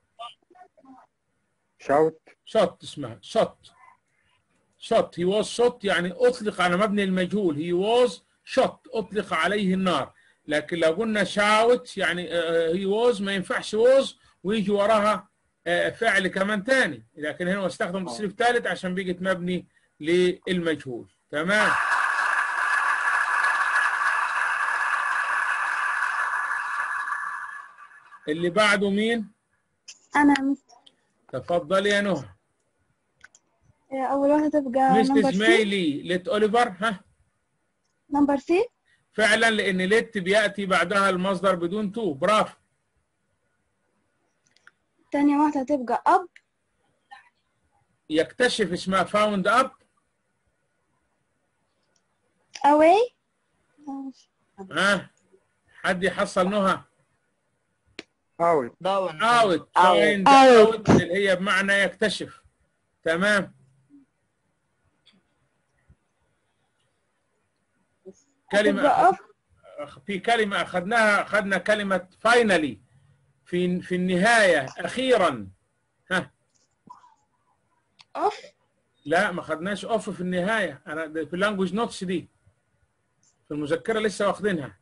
shout shot اسمها shot shot he was shot يعني اطلق على مبني المجهول he was shot اطلق عليه النار لكن لو قلنا shout يعني آه، he was ما ينفعش was ويجي وراها آه، فعل كمان تاني لكن هنا هو استخدم تصريف ثالث عشان بيجت مبني للمجهول تمام اللي بعده مين؟ أنا مستر تفضل يا نهى أول واحدة تبقى نمبر مسز سي ميلي ليت اوليفر ها نمبر سي فعلا لان ليت بياتي بعدها المصدر بدون تو برافو تانية واحدة هتبقى أب يكتشف اسمها فاوند اب away ها حد يحصل نهى out داون اوت Out. فايند اوت اللي هي بمعنى يكتشف تمام كلمة هتبقى أف في كلمة أخذناها أخذنا كلمة finally في في النهاية أخيرا ها أف لا ما خدناش اوف في النهاية أنا ده في اللانجوج نوتس دي في المذكرة لسه واخدينها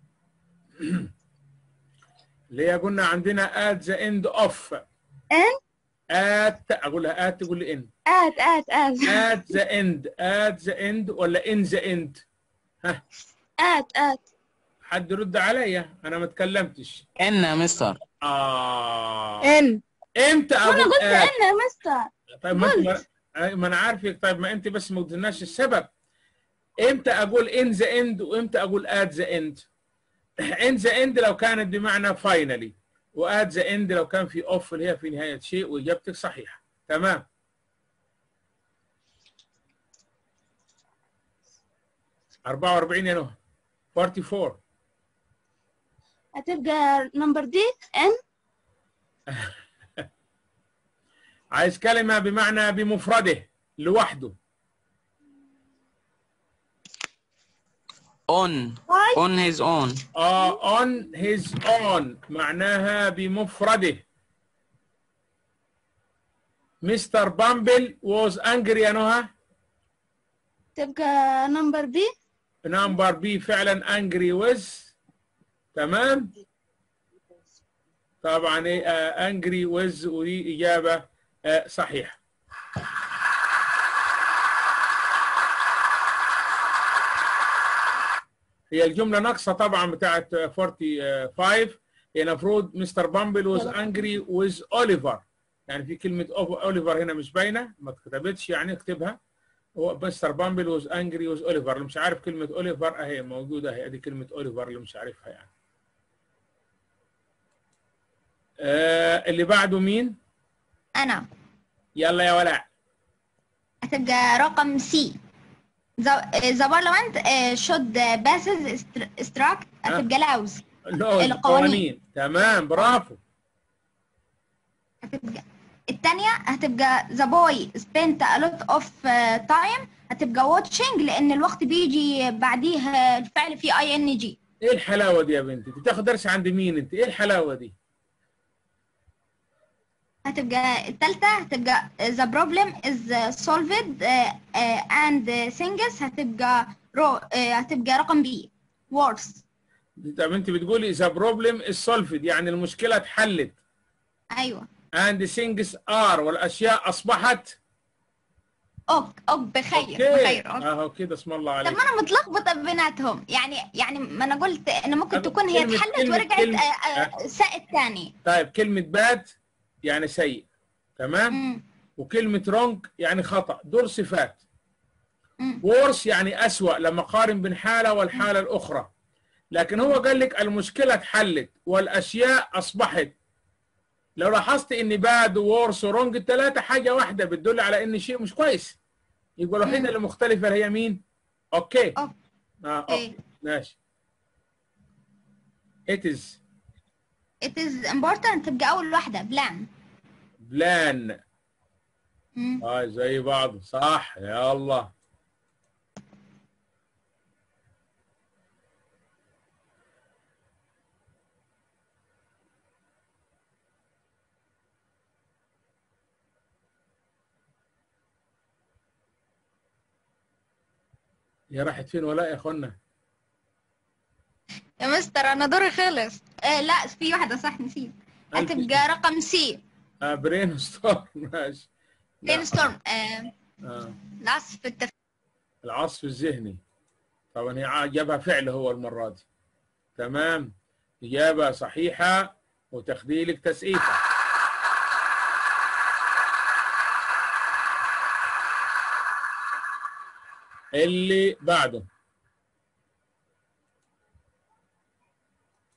اللي هي قلنا عندنا at the end of N at أقولها at تقول لي in آت آت آت at the end at the end ولا in the end ها آت آت حد يرد عليا أنا ما اتكلمتش ان يا مستر آه إن امتى وأنا اقول قلت آت إن يا مستر طيب ما انت ما- ما انا عارفك طيب ما انت بس ما قلتلناش السبب امتى اقول ان ذا اند وامتى اقول ات ذا اند ان ذا اند لو كانت بمعنى فاينلي وات ذا اند لو كان في اوف اللي هي في نهايه شيء واجابتك صحيحه تمام أربعة وأربعين يا نهى 44 هتبقى نمبر دي إن عايز كلمة بمعنى بمفرده لوحده on on his own آه on his own معناها بمفرده مستر بامبل was angry يا نهى تبقى نمبر بي نمبر بي فعلا angry with تمام طبعا ايه آه angry with ودي إجابة آه صحيحة هي الجملة ناقصة طبعا بتاعت 45 هي المفروض مستر بامبل was angry with أوليفر يعني في كلمة أوف- أوليفر هنا مش باينة ما اتكتبتش يعني اكتبها هو مستر بامبل was angry with أوليفر اللي مش عارف كلمة أوليفر أهي موجودة أهي دي كلمة أوليفر اللي مش عارفها يعني آه اللي بعده مين؟ أنا يلا يا ولاء هتبقى رقم سي The parliament uh, should passes extract هتبقى لوز لو القوانين. القوانين تمام برافو هتبقى التانية هتبقى the boy spent a lot of uh, time هتبقى watching لأن الوقت بيجي بعديه الفعل فيه اي ان جي ايه الحلاوه دي يا بنتي؟ انت بتاخد درس عند مين انت؟ ايه الحلاوه دي؟ هتبقى التالتة هتبقى the problem is solved uh, uh, and things هتبقى رو uh, هتبقى رقم بي words طب انت بتقولي the problem is solved يعني المشكله اتحلت أيوة and things are والاشياء اصبحت أوك أوك بخير اوكي بخير أوك. اهو كده اسم الله طب عليك ما انا متلخبطه بيناتهم يعني يعني ما انا قلت ان ممكن طب تكون هي كلمة- اتحلت كلمة- ورجعت كلمة- آه، آه، ساء الثاني طيب كلمه باد يعني سيء تمام؟ وكلمه wrong يعني خطا دول صفات worse يعني اسوأ لما قارن بين حاله والحاله الاخرى لكن هو قال لك المشكله اتحلت والاشياء اصبحت لو لاحظت ان باد وورس ورونج الثلاثه حاجه واحده بتدل على ان شيء مش كويس يبقى الوحيده اللي مختلفه هي مين؟ اوكي اه اوكي ماشي it is it is important تبقى اول واحده بلان بلان اه زي بعض صح يا الله يا راحت فين ولا يا اخوانا يا مستر انا دوري خلص آه لا في واحده صح نسيت ألف هتبقى رقم سي آه برين ستورم ماشي برين ستورم آه آه. العصف التف... العصف الذهني طبعا هي جابها فعل هو المرة دي تمام إجابة صحيحة وتخديلك تسقيفة اللي بعده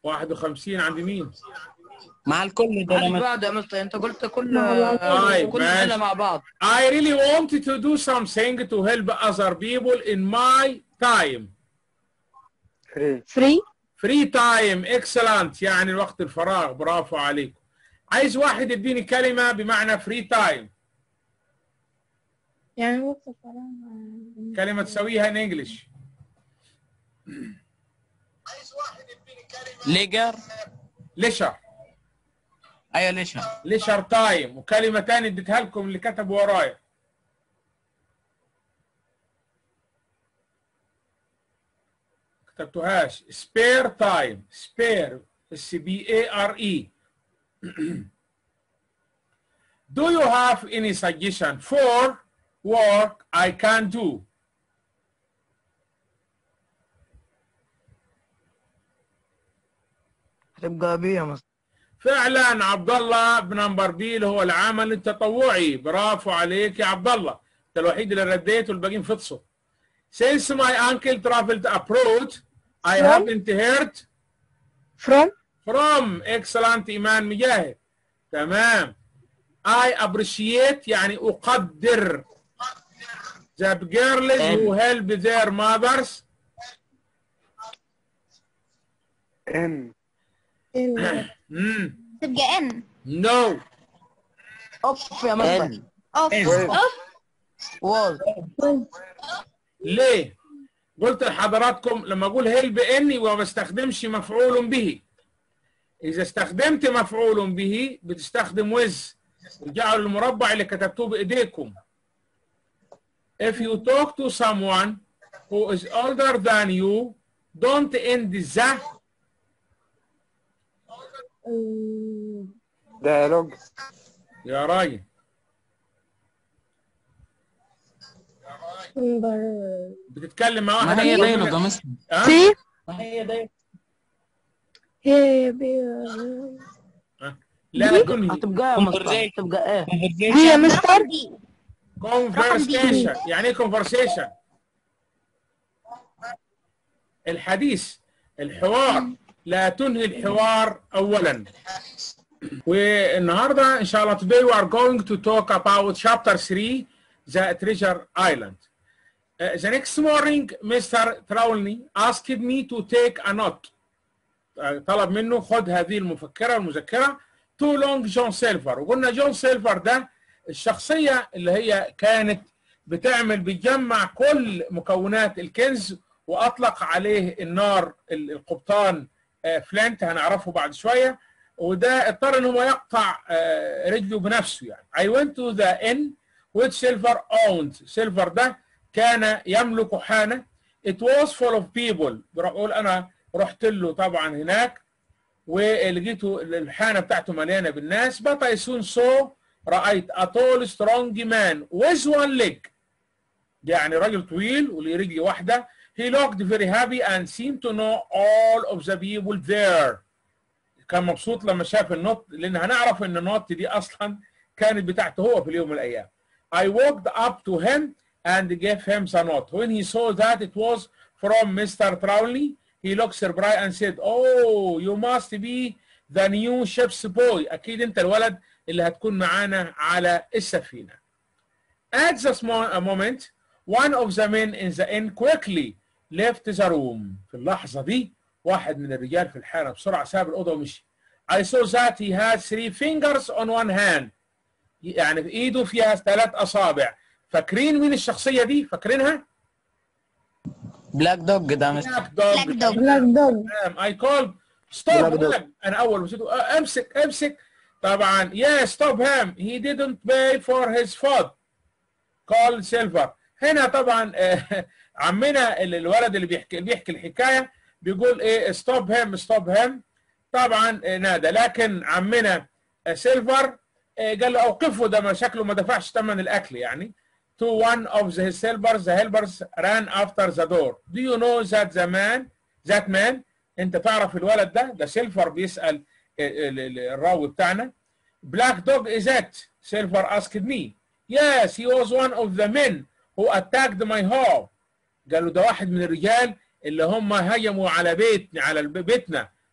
51 عند مين؟ مع الكل ده على لما بعض يا مستر انت قلت كل طيب، كل ماشي. سنه مع بعض I really wanted to do something to help other people in my time. Free. free Free time excellent يعني الوقت الفراغ برافو عليكم. عايز واحد يديني كلمة بمعنى free time يعني وقت الفراغ كلمة تسويها in English. ليجر leisure ايوه ليش leisure time وكلمة تانية اديتها لكم اللي كتبوا ورايا. كتبتوهاش spare time spare S B A R E Do you have any suggestion for work I can do? هتبقى بي يا مستر فعلا عبد الله بنمبر بي اللي هو العمل التطوعي برافو عليك يا عبد الله انت الوحيد اللي رديت والباقيين فطسوا Since my uncle traveled abroad I From? haven't heard from from excellent إيمان مجاهد تمام I appreciate يعني أقدر the girls who help their mothers In. in مم. تبقى ان no اوف يا مستر N. اوف وول ليه؟ قلت لحضراتكم لما اقول هيلب اني وما بستخدمش مفعول به اذا استخدمت مفعول به بتستخدم وز رجعوا للمربع اللي كتبتوه بايديكم if you talk to someone who is older than you don't end the Dialogue. يا راجل number بتتكلم مع واحد ما هي أكبر دايلوج منك. يا مستر ها؟ C هي ده هي بي لا تنهي هتبقى يا مستر Conversation. هتبقى ايه دي يا مستر دي conversation يعني ايه conversation الحديث الحوار لا تنهي الحوار اولا والنهارده ان شاء الله today we are going to talk about chapter 3 the treasure island Uh, the next morning Mr. Trelawney asked me to take a note uh, طلب منه خد هذه المفكرة المذكرة to long جون سيلفر وقلنا جون سيلفر ده الشخصية اللي هي كانت بتعمل بتجمع كل مكونات الكنز واطلق عليه النار ال- القبطان آه، فلانت هنعرفه بعد شويه وده اضطر ان هو يقطع آه، رجله بنفسه يعني I went to the inn which Silver owned سيلفر ده كان يملك حانه it was full of people بقول انا رحت له طبعا هناك ولقيته الحانه بتاعته مليانه بالناس but I soon saw رايت a tall strong man with one leg يعني راجل طويل وليه رجل واحده he looked very happy and seemed to know all of the people there كان مبسوط لما شاف النوت لان هنعرف ان النوت دي اصلا كانت بتاعته هو في اليوم من الايام I walked up to him and gave him the note when he saw that it was from Mr. Trowley he looked surprised and said oh you must be the new ship's boy اكيد انت الولد اللي هتكون معانا على السفينه At the small moment, one of the men in the inn quickly left the room. في اللحظة دي واحد من الرجال في الحارة بسرعة ساب الأوضة ومشي. I saw that he had three fingers on one hand. يعني في إيده فيها ثلاث أصابع. فاكرين مين الشخصية دي؟ فاكرينها؟ بلاك دوج ده يا مستر Black dog. Black dog. black dog تمام. I called stop Black dog. him. أنا أول ما مسكته "أه، امسك امسك طبعا yeah stop him he didn't pay for his food called silver هنا طبعا آه، عمنا ال- الولد اللي بيحكي اللي بيحكي الحكايه بيقول ايه ستوب هيم ستوب هيم طبعا آه، نادى لكن عمنا آه، سيلفر آه، قال له اوقفه ده ما شكله ما دفعش ثمن الاكل يعني to one of the helpers the helpers ran after the door do you know that the man that man انت تعرف الولد ده ده سيلفر بيسال ال- ال- الراوي بتاعنا black dog is that silver asked me yes he was one of the men who attacked my home قالوا ده واحد من الرجال اللي هم هجموا على بيتنا على الب- بيتنا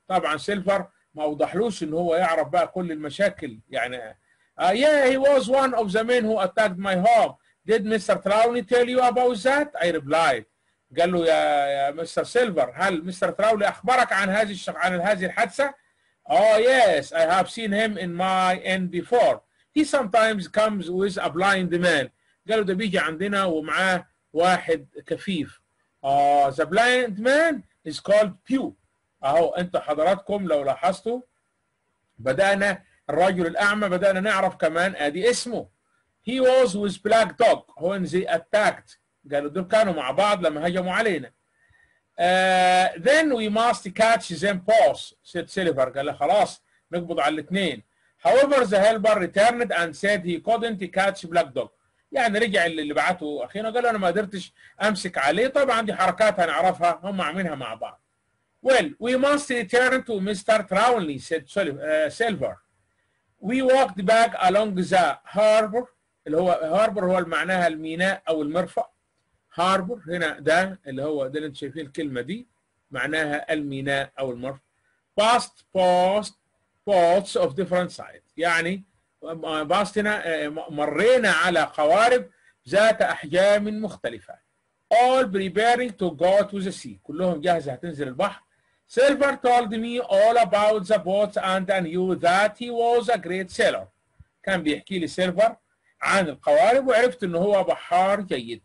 طبعا سيلفر ما اوضحلوش ان هو يعرف بقى كل المشاكل يعني uh, yeah he was one of the men who attacked my home did Mr. Trowley tell you about that I replied قال له يا يا مستر سيلفر هل مستر تراولي اخبرك عن هذه الشخ... عن هذه الحادثه Oh yes I have seen him in my end before he sometimes comes with a blind man قالوا ده بيجي عندنا ومعاه واحد كفيف uh, the blind man is called Pew اهو انتوا حضراتكم لو لاحظتوا بدأنا الرجل الأعمى بدأنا نعرف كمان ادي اسمه he was with black dog when they attacked قالوا دول كانوا مع بعض لما هجموا علينا uh, then we must catch them both said Silver قال له خلاص نقبض على الاثنين however the helper returned and said he couldn't catch black dog يعني رجع اللي بعته اخينا قال له انا ما قدرتش امسك عليه طبعا دي حركات هنعرفها هم عاملينها مع بعض well we must return to Mr. Trowley said uh, Silver we walked back along the harbor اللي هو harbor هو معناها الميناء او المرفأ هاربور هنا ده اللي هو ده اللي انتم شايفين الكلمه دي معناها الميناء او المرفأ past post ports of different sides يعني باست هنا مرينا على قوارب ذات احجام مختلفه all preparing to go to the sea كلهم جاهزه هتنزل البحر Silver told me all about the boats and I knew that he was a great sailor كان بيحكي لي سيلفر عن القوارب وعرفت انه هو بحار جيد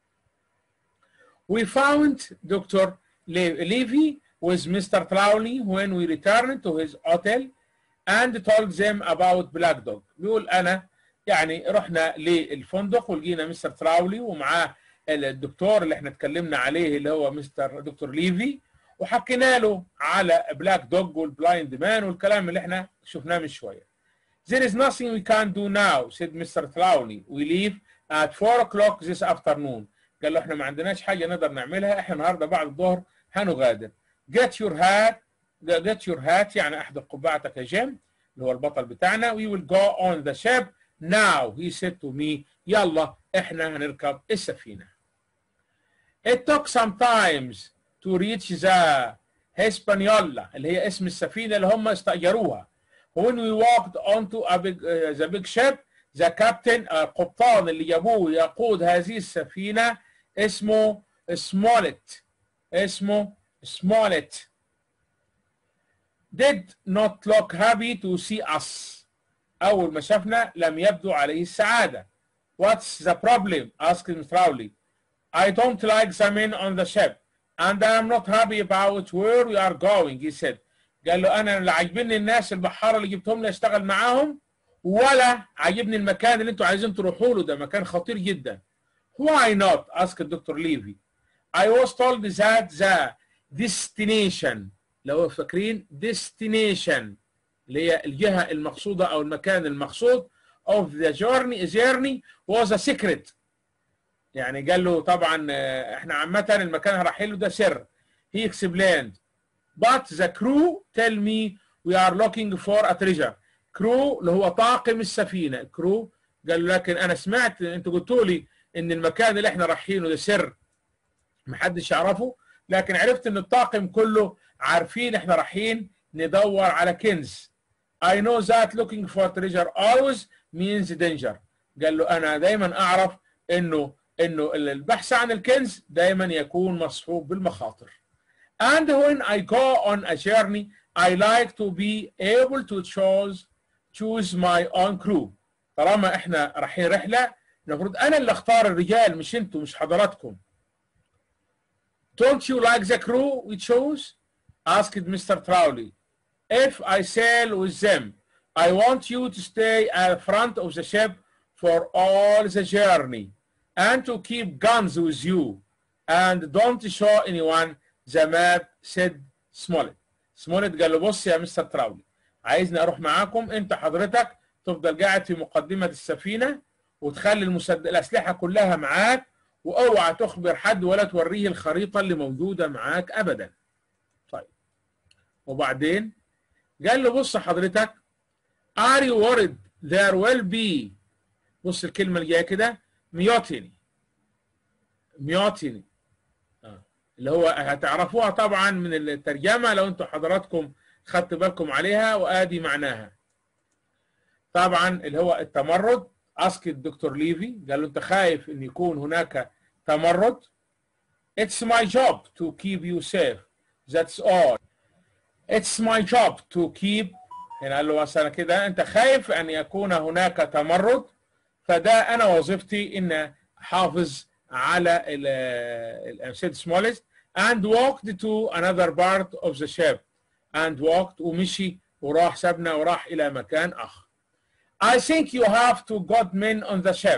We found Dr. Levy with Mr. Trowley when we returned to his hotel and told them about Black Dog. بيقول أنا يعني رحنا للفندق ولقينا مستر تراولي ومعاه الدكتور اللي احنا اتكلمنا عليه اللي هو مستر دكتور ليفي وحكينا له على بلاك دوج والبلايند مان والكلام اللي احنا شفناه من شويه. There is nothing we can do now, said Mr. Trowley. We leave at 4 o'clock this afternoon. قال له احنا ما عندناش حاجه نقدر نعملها احنا النهارده بعد الظهر هنغادر get your hat get your hat يعني احضر قبعتك يا جيم اللي هو البطل بتاعنا we will go on the ship now he said to me يلا احنا هنركب السفينه it took some times to reach the Hispaniola اللي هي اسم السفينه اللي هم استاجروها when we walked onto a big, uh, the big ship the captain القبطان اللي جابوه يقود هذه السفينه اسمه سمولت اسمه سمولت did not look happy to see us أول ما شافنا لم يبدو عليه السعادة What's the problem? asked Mr. Rowley. I don't like the men on the ship and I am not happy about where we are going he said قال له أنا لا عاجبني الناس البحارة اللي جبتهم لي أشتغل معاهم ولا عاجبني المكان اللي انتوا عايزين تروحوا له ده مكان خطير جدا Why not? asked Dr. Levy. I was told that the destination لو فاكرين destination اللي هي الجهة المقصودة أو المكان المقصود of the journey journey was a secret. يعني قال له طبعا احنا عامة المكان رايحين له ده سر. He explained. But the crew tell me we are looking for a treasure. كرو اللي هو طاقم السفينة. كرو قال له لكن أنا سمعت أنتوا قلتوا لي ان المكان اللي احنا رايحينه ده سر محدش يعرفه لكن عرفت ان الطاقم كله عارفين احنا رايحين ندور على كنز I know that looking for treasure always means danger قال له انا دايما اعرف انه انه البحث عن الكنز دايما يكون مصحوب بالمخاطر and when I go on a journey I like to be able to choose choose my own crew طالما احنا رايحين رحله المفروض انا اللي اختار الرجال مش انتوا مش حضراتكم Don't you like the crew we chose? asked Mr. Trowley. If I sail with them, I want you to stay at the front of the ship for all the journey and to keep guns with you and don't show anyone the map said Smollett. Smollett قال له بص يا مستر تراولي عايزني اروح معاكم انت حضرتك تفضل قاعد في مقدمة السفينة وتخلي المسد... الأسلحة كلها معاك واوعى تخبر حد ولا توريه الخريطة اللي موجودة معاك أبدا طيب وبعدين قال له بص حضرتك are you worried there will be بص الكلمة اللي جاية كده ميوتيني ميوتيني آه. اللي هو هتعرفوها طبعا من الترجمة لو انتوا حضراتكم خدت بالكم عليها وادي معناها طبعا اللي هو التمرد اسك الدكتور ليفي قال له انت خايف ان يكون هناك تمرد It's my job to keep you safe that's all It's my job to keep هنا قال له مثلا كده انت خايف ان يكون هناك تمرد فده انا وظيفتي ان احافظ على الانسيد سمولست and walked to another part of the ship and walked ومشي وراح سابنا وراح الى مكان اخر I think you have two good men on the ship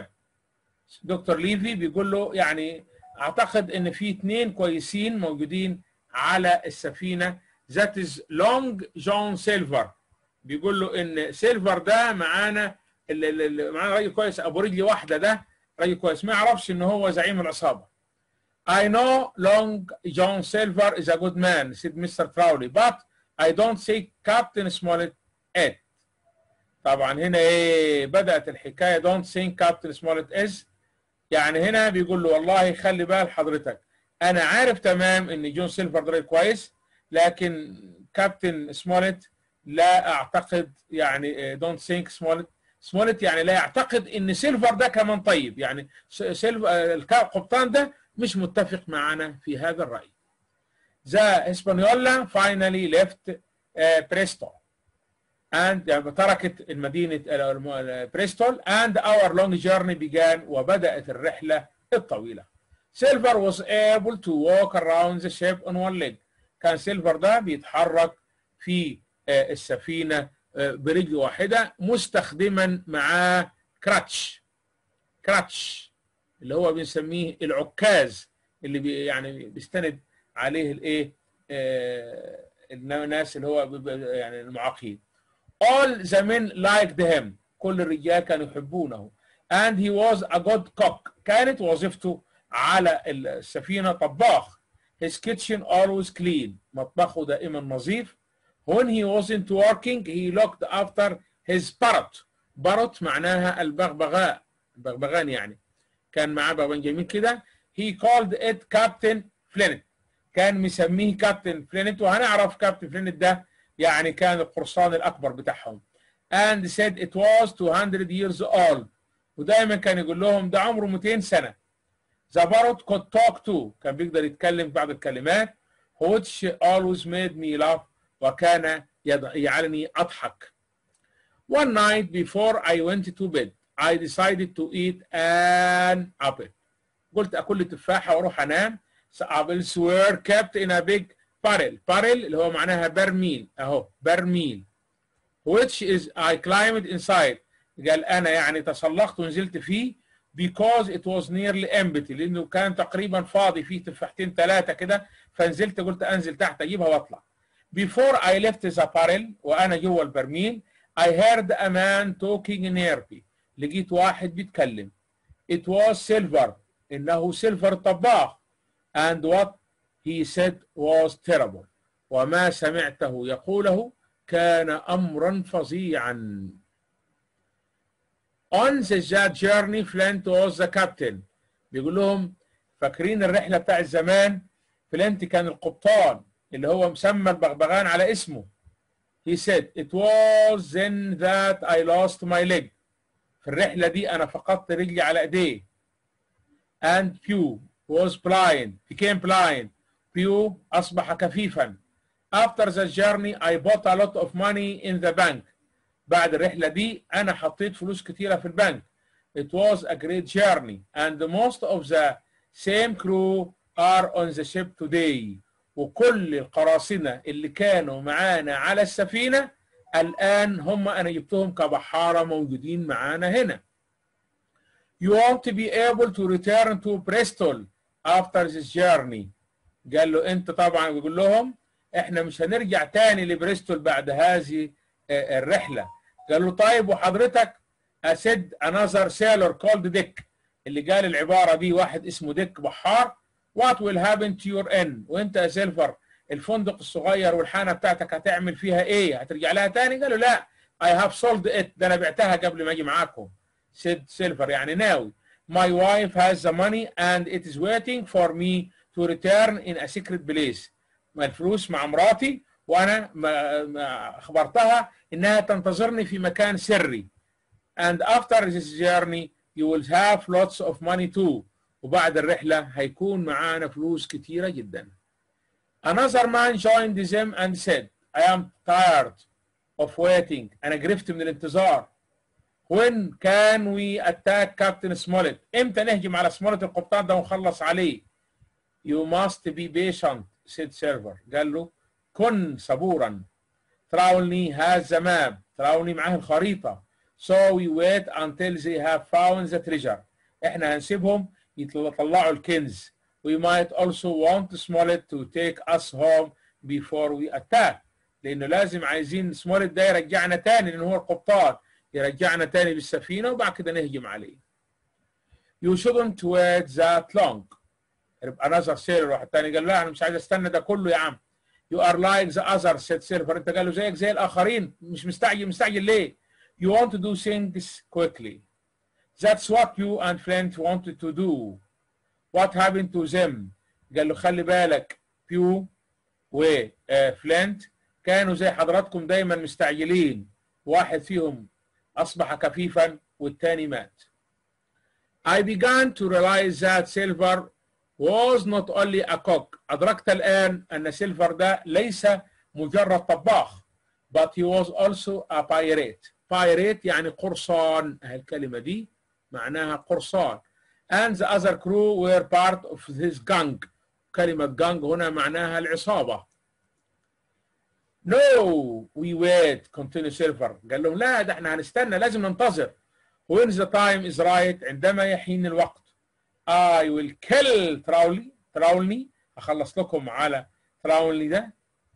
دكتور ليفي بيقول له يعني اعتقد ان في اثنين كويسين موجودين على السفينه ذات از لونج جون سيلفر بيقول له ان سيلفر ده معانا اللي اللي معانا راجل كويس ابو رجلي واحده ده راجل كويس ما يعرفش ان هو زعيم العصابه I know Long John Silver is a good man, said Mr. Crowley, but I don't see Captain Smollett it. طبعا هنا ايه بدأت الحكاية don't think Captain Smollett is يعني هنا بيقول له والله خلي بال حضرتك انا عارف تمام ان جون سيلفر ده كويس لكن كابتن سموليت لا اعتقد يعني دونت ثينك سموليت سموليت يعني لا يعتقد ان سيلفر ده كمان طيب يعني سيلفر القبطان ده مش متفق معنا في هذا الراي ذا اسبانيولا فاينالي ليفت بريستول and يعني تركت المدينة بريستول and our long journey began وبدأت الرحلة الطويلة. سيلفر was able to walk around the ship on one leg. كان سيلفر ده بيتحرك في السفينة برجل واحدة مستخدما معاه كراتش كراتش اللي هو بنسميه العكاز اللي بي يعني بيستند عليه الايه آه الناس اللي هو يعني المعاقين all the men liked him كل الرجال كانوا يحبونه and he was a good cook كانت وظيفته على السفينة طباخ his kitchen always clean مطبخه دائما نظيف when he wasn't working he looked after his parrot parrot معناها البغبغاء البغبغان يعني كان معاه بغبغان جميل كده he called it Captain Flint كان مسميه كابتن فلينت وهنعرف كابتن فلينت ده يعني كان القرصان الاكبر بتاعهم and said it was 200 years old ودايما كان يقول لهم ده عمره 200 سنه the parrot could talk too كان بيقدر يتكلم بعض الكلمات which always made me laugh وكان يجعلني اضحك one night before I went to bed I decided to eat an apple قلت اكل تفاحه واروح انام apples were kept in a big barrel barrel اللي هو معناها برميل اهو برميل which is I climbed inside قال انا يعني تسلقت ونزلت فيه because it was nearly empty لانه كان تقريبا فاضي فيه تفاحتين ثلاثه كده فنزلت قلت انزل تحت اجيبها واطلع before I left the barrel وانا جوه البرميل I heard a man talking nearby لقيت واحد بيتكلم it was silver انه سيلفر الطباخ and what he said was terrible وما سمعته يقوله كان امرا فظيعا on the journey Flint was the captain بيقول لهم فاكرين الرحله بتاع الزمان فلنت كان القبطان اللي هو مسمى البغبغان على اسمه he said it was then that I lost my leg في الرحله دي انا فقدت رجلي على ايديه and Pew was blind became blind Pew اصبح كفيفا after the journey I bought a lot of money in the bank بعد الرحله دي انا حطيت فلوس كتيره في البنك it was a great journey and most of the same crew are on the ship today وكل القراصنة اللي كانوا معانا على السفينة الآن هم أنا جبتهم كبحارة موجودين معانا هنا You want to be able to return to Bristol after this journey قال له أنت طبعا بيقول لهم إحنا مش هنرجع تاني لبريستول بعد هذه الرحلة قال له طيب وحضرتك أسد another sailor called Dick اللي قال العبارة دي واحد اسمه ديك بحار What will happen to your inn وانت يا سيلفر الفندق الصغير والحانه بتاعتك هتعمل فيها ايه؟ هترجع لها تاني؟ قالوا لا I have sold it ده انا بعتها قبل ما اجي معاكم. said سيلفر يعني ناوي. My wife has the money and it is waiting for me to return in a secret place. ما الفلوس مع مراتي وانا ما ما اخبرتها انها تنتظرني في مكان سري and after this journey you will have lots of money too وبعد الرحلة هيكون معانا فلوس كتيرة جدا another man joined them and said I am tired of waiting أنا جرفت من الانتظار when can we attack Captain Smollett امتى نهجم على سمولت القبطان ده ونخلص عليه you must be patient said server قال له كن صبورا تراولني هذا ماب تراولني معاه الخريطة so we wait until they have found the treasure احنا هنسيبهم يطلعوا الكنز we might also want Smollett to take us home before we attack لانه لازم عايزين سمولت ده يرجعنا تاني لان هو القبطان يرجعنا تاني بالسفينه وبعد كده نهجم عليه. You shouldn't wait that long. يبقى نظر سيلر واحد تاني قال لا انا مش عايز استنى ده كله يا عم. You are like the others said سيلفر انت قال له زيك زي الاخرين مش مستعجل مستعجل ليه؟ You want to do things quickly. That's what you and Flint wanted to do. What happened to them? قال له خلي بالك بيو وفلنت كانوا زي حضراتكم دايما مستعجلين واحد فيهم أصبح كفيفا والتاني مات. I began to realize that Silver was not only a cook. أدركت الآن أن سيلفر ده ليس مجرد طباخ but he was also a pirate. Pirate يعني قرصان الكلمة دي معناها قرصان. And the other crew were part of his gang. كلمة gang هنا معناها العصابة. No, we wait, continue Silver. قال لهم لا ده احنا هنستنى لازم ننتظر. When the time is right عندما يحين الوقت. I will kill تراولي تراولني هخلص لكم على تراولي ده.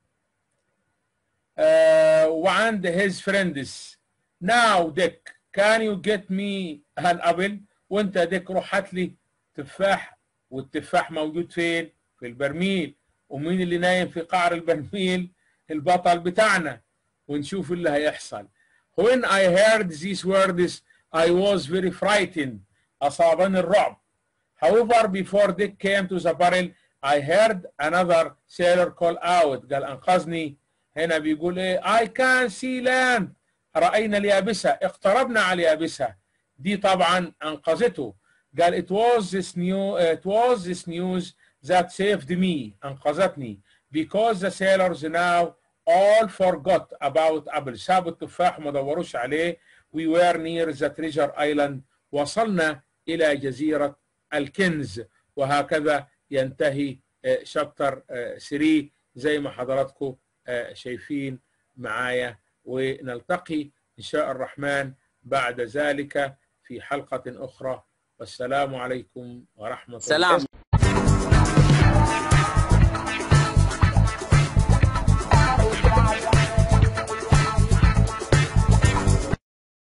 Uh, وعند his friends. Now Dick, can you get me an apple? وانت يا ديك روح هات لي تفاح والتفاح موجود فين؟ في البرميل. ومين اللي نايم في قعر البرميل؟ البطل بتاعنا ونشوف اللي هيحصل. When I heard these words I was very frightened. أصابني الرعب. However, before Dick came to the barrel, I heard another sailor call out. قال أنقذني. هنا بيقول إيه؟ I can see land. رأينا اليابسة. اقتربنا على اليابسة. دي طبعا أنقذته. قال it was this new it was this news that saved me. أنقذتني. Because the sailors now all forgot about apple. سابوا التفاح وما دوروش عليه. We were near the treasure island. وصلنا إلى جزيرة الكنز وهكذا ينتهي شابتر 3 زي ما حضراتكم شايفين معايا ونلتقي إن شاء الرحمن بعد ذلك في حلقة أخرى والسلام عليكم ورحمة الله سلام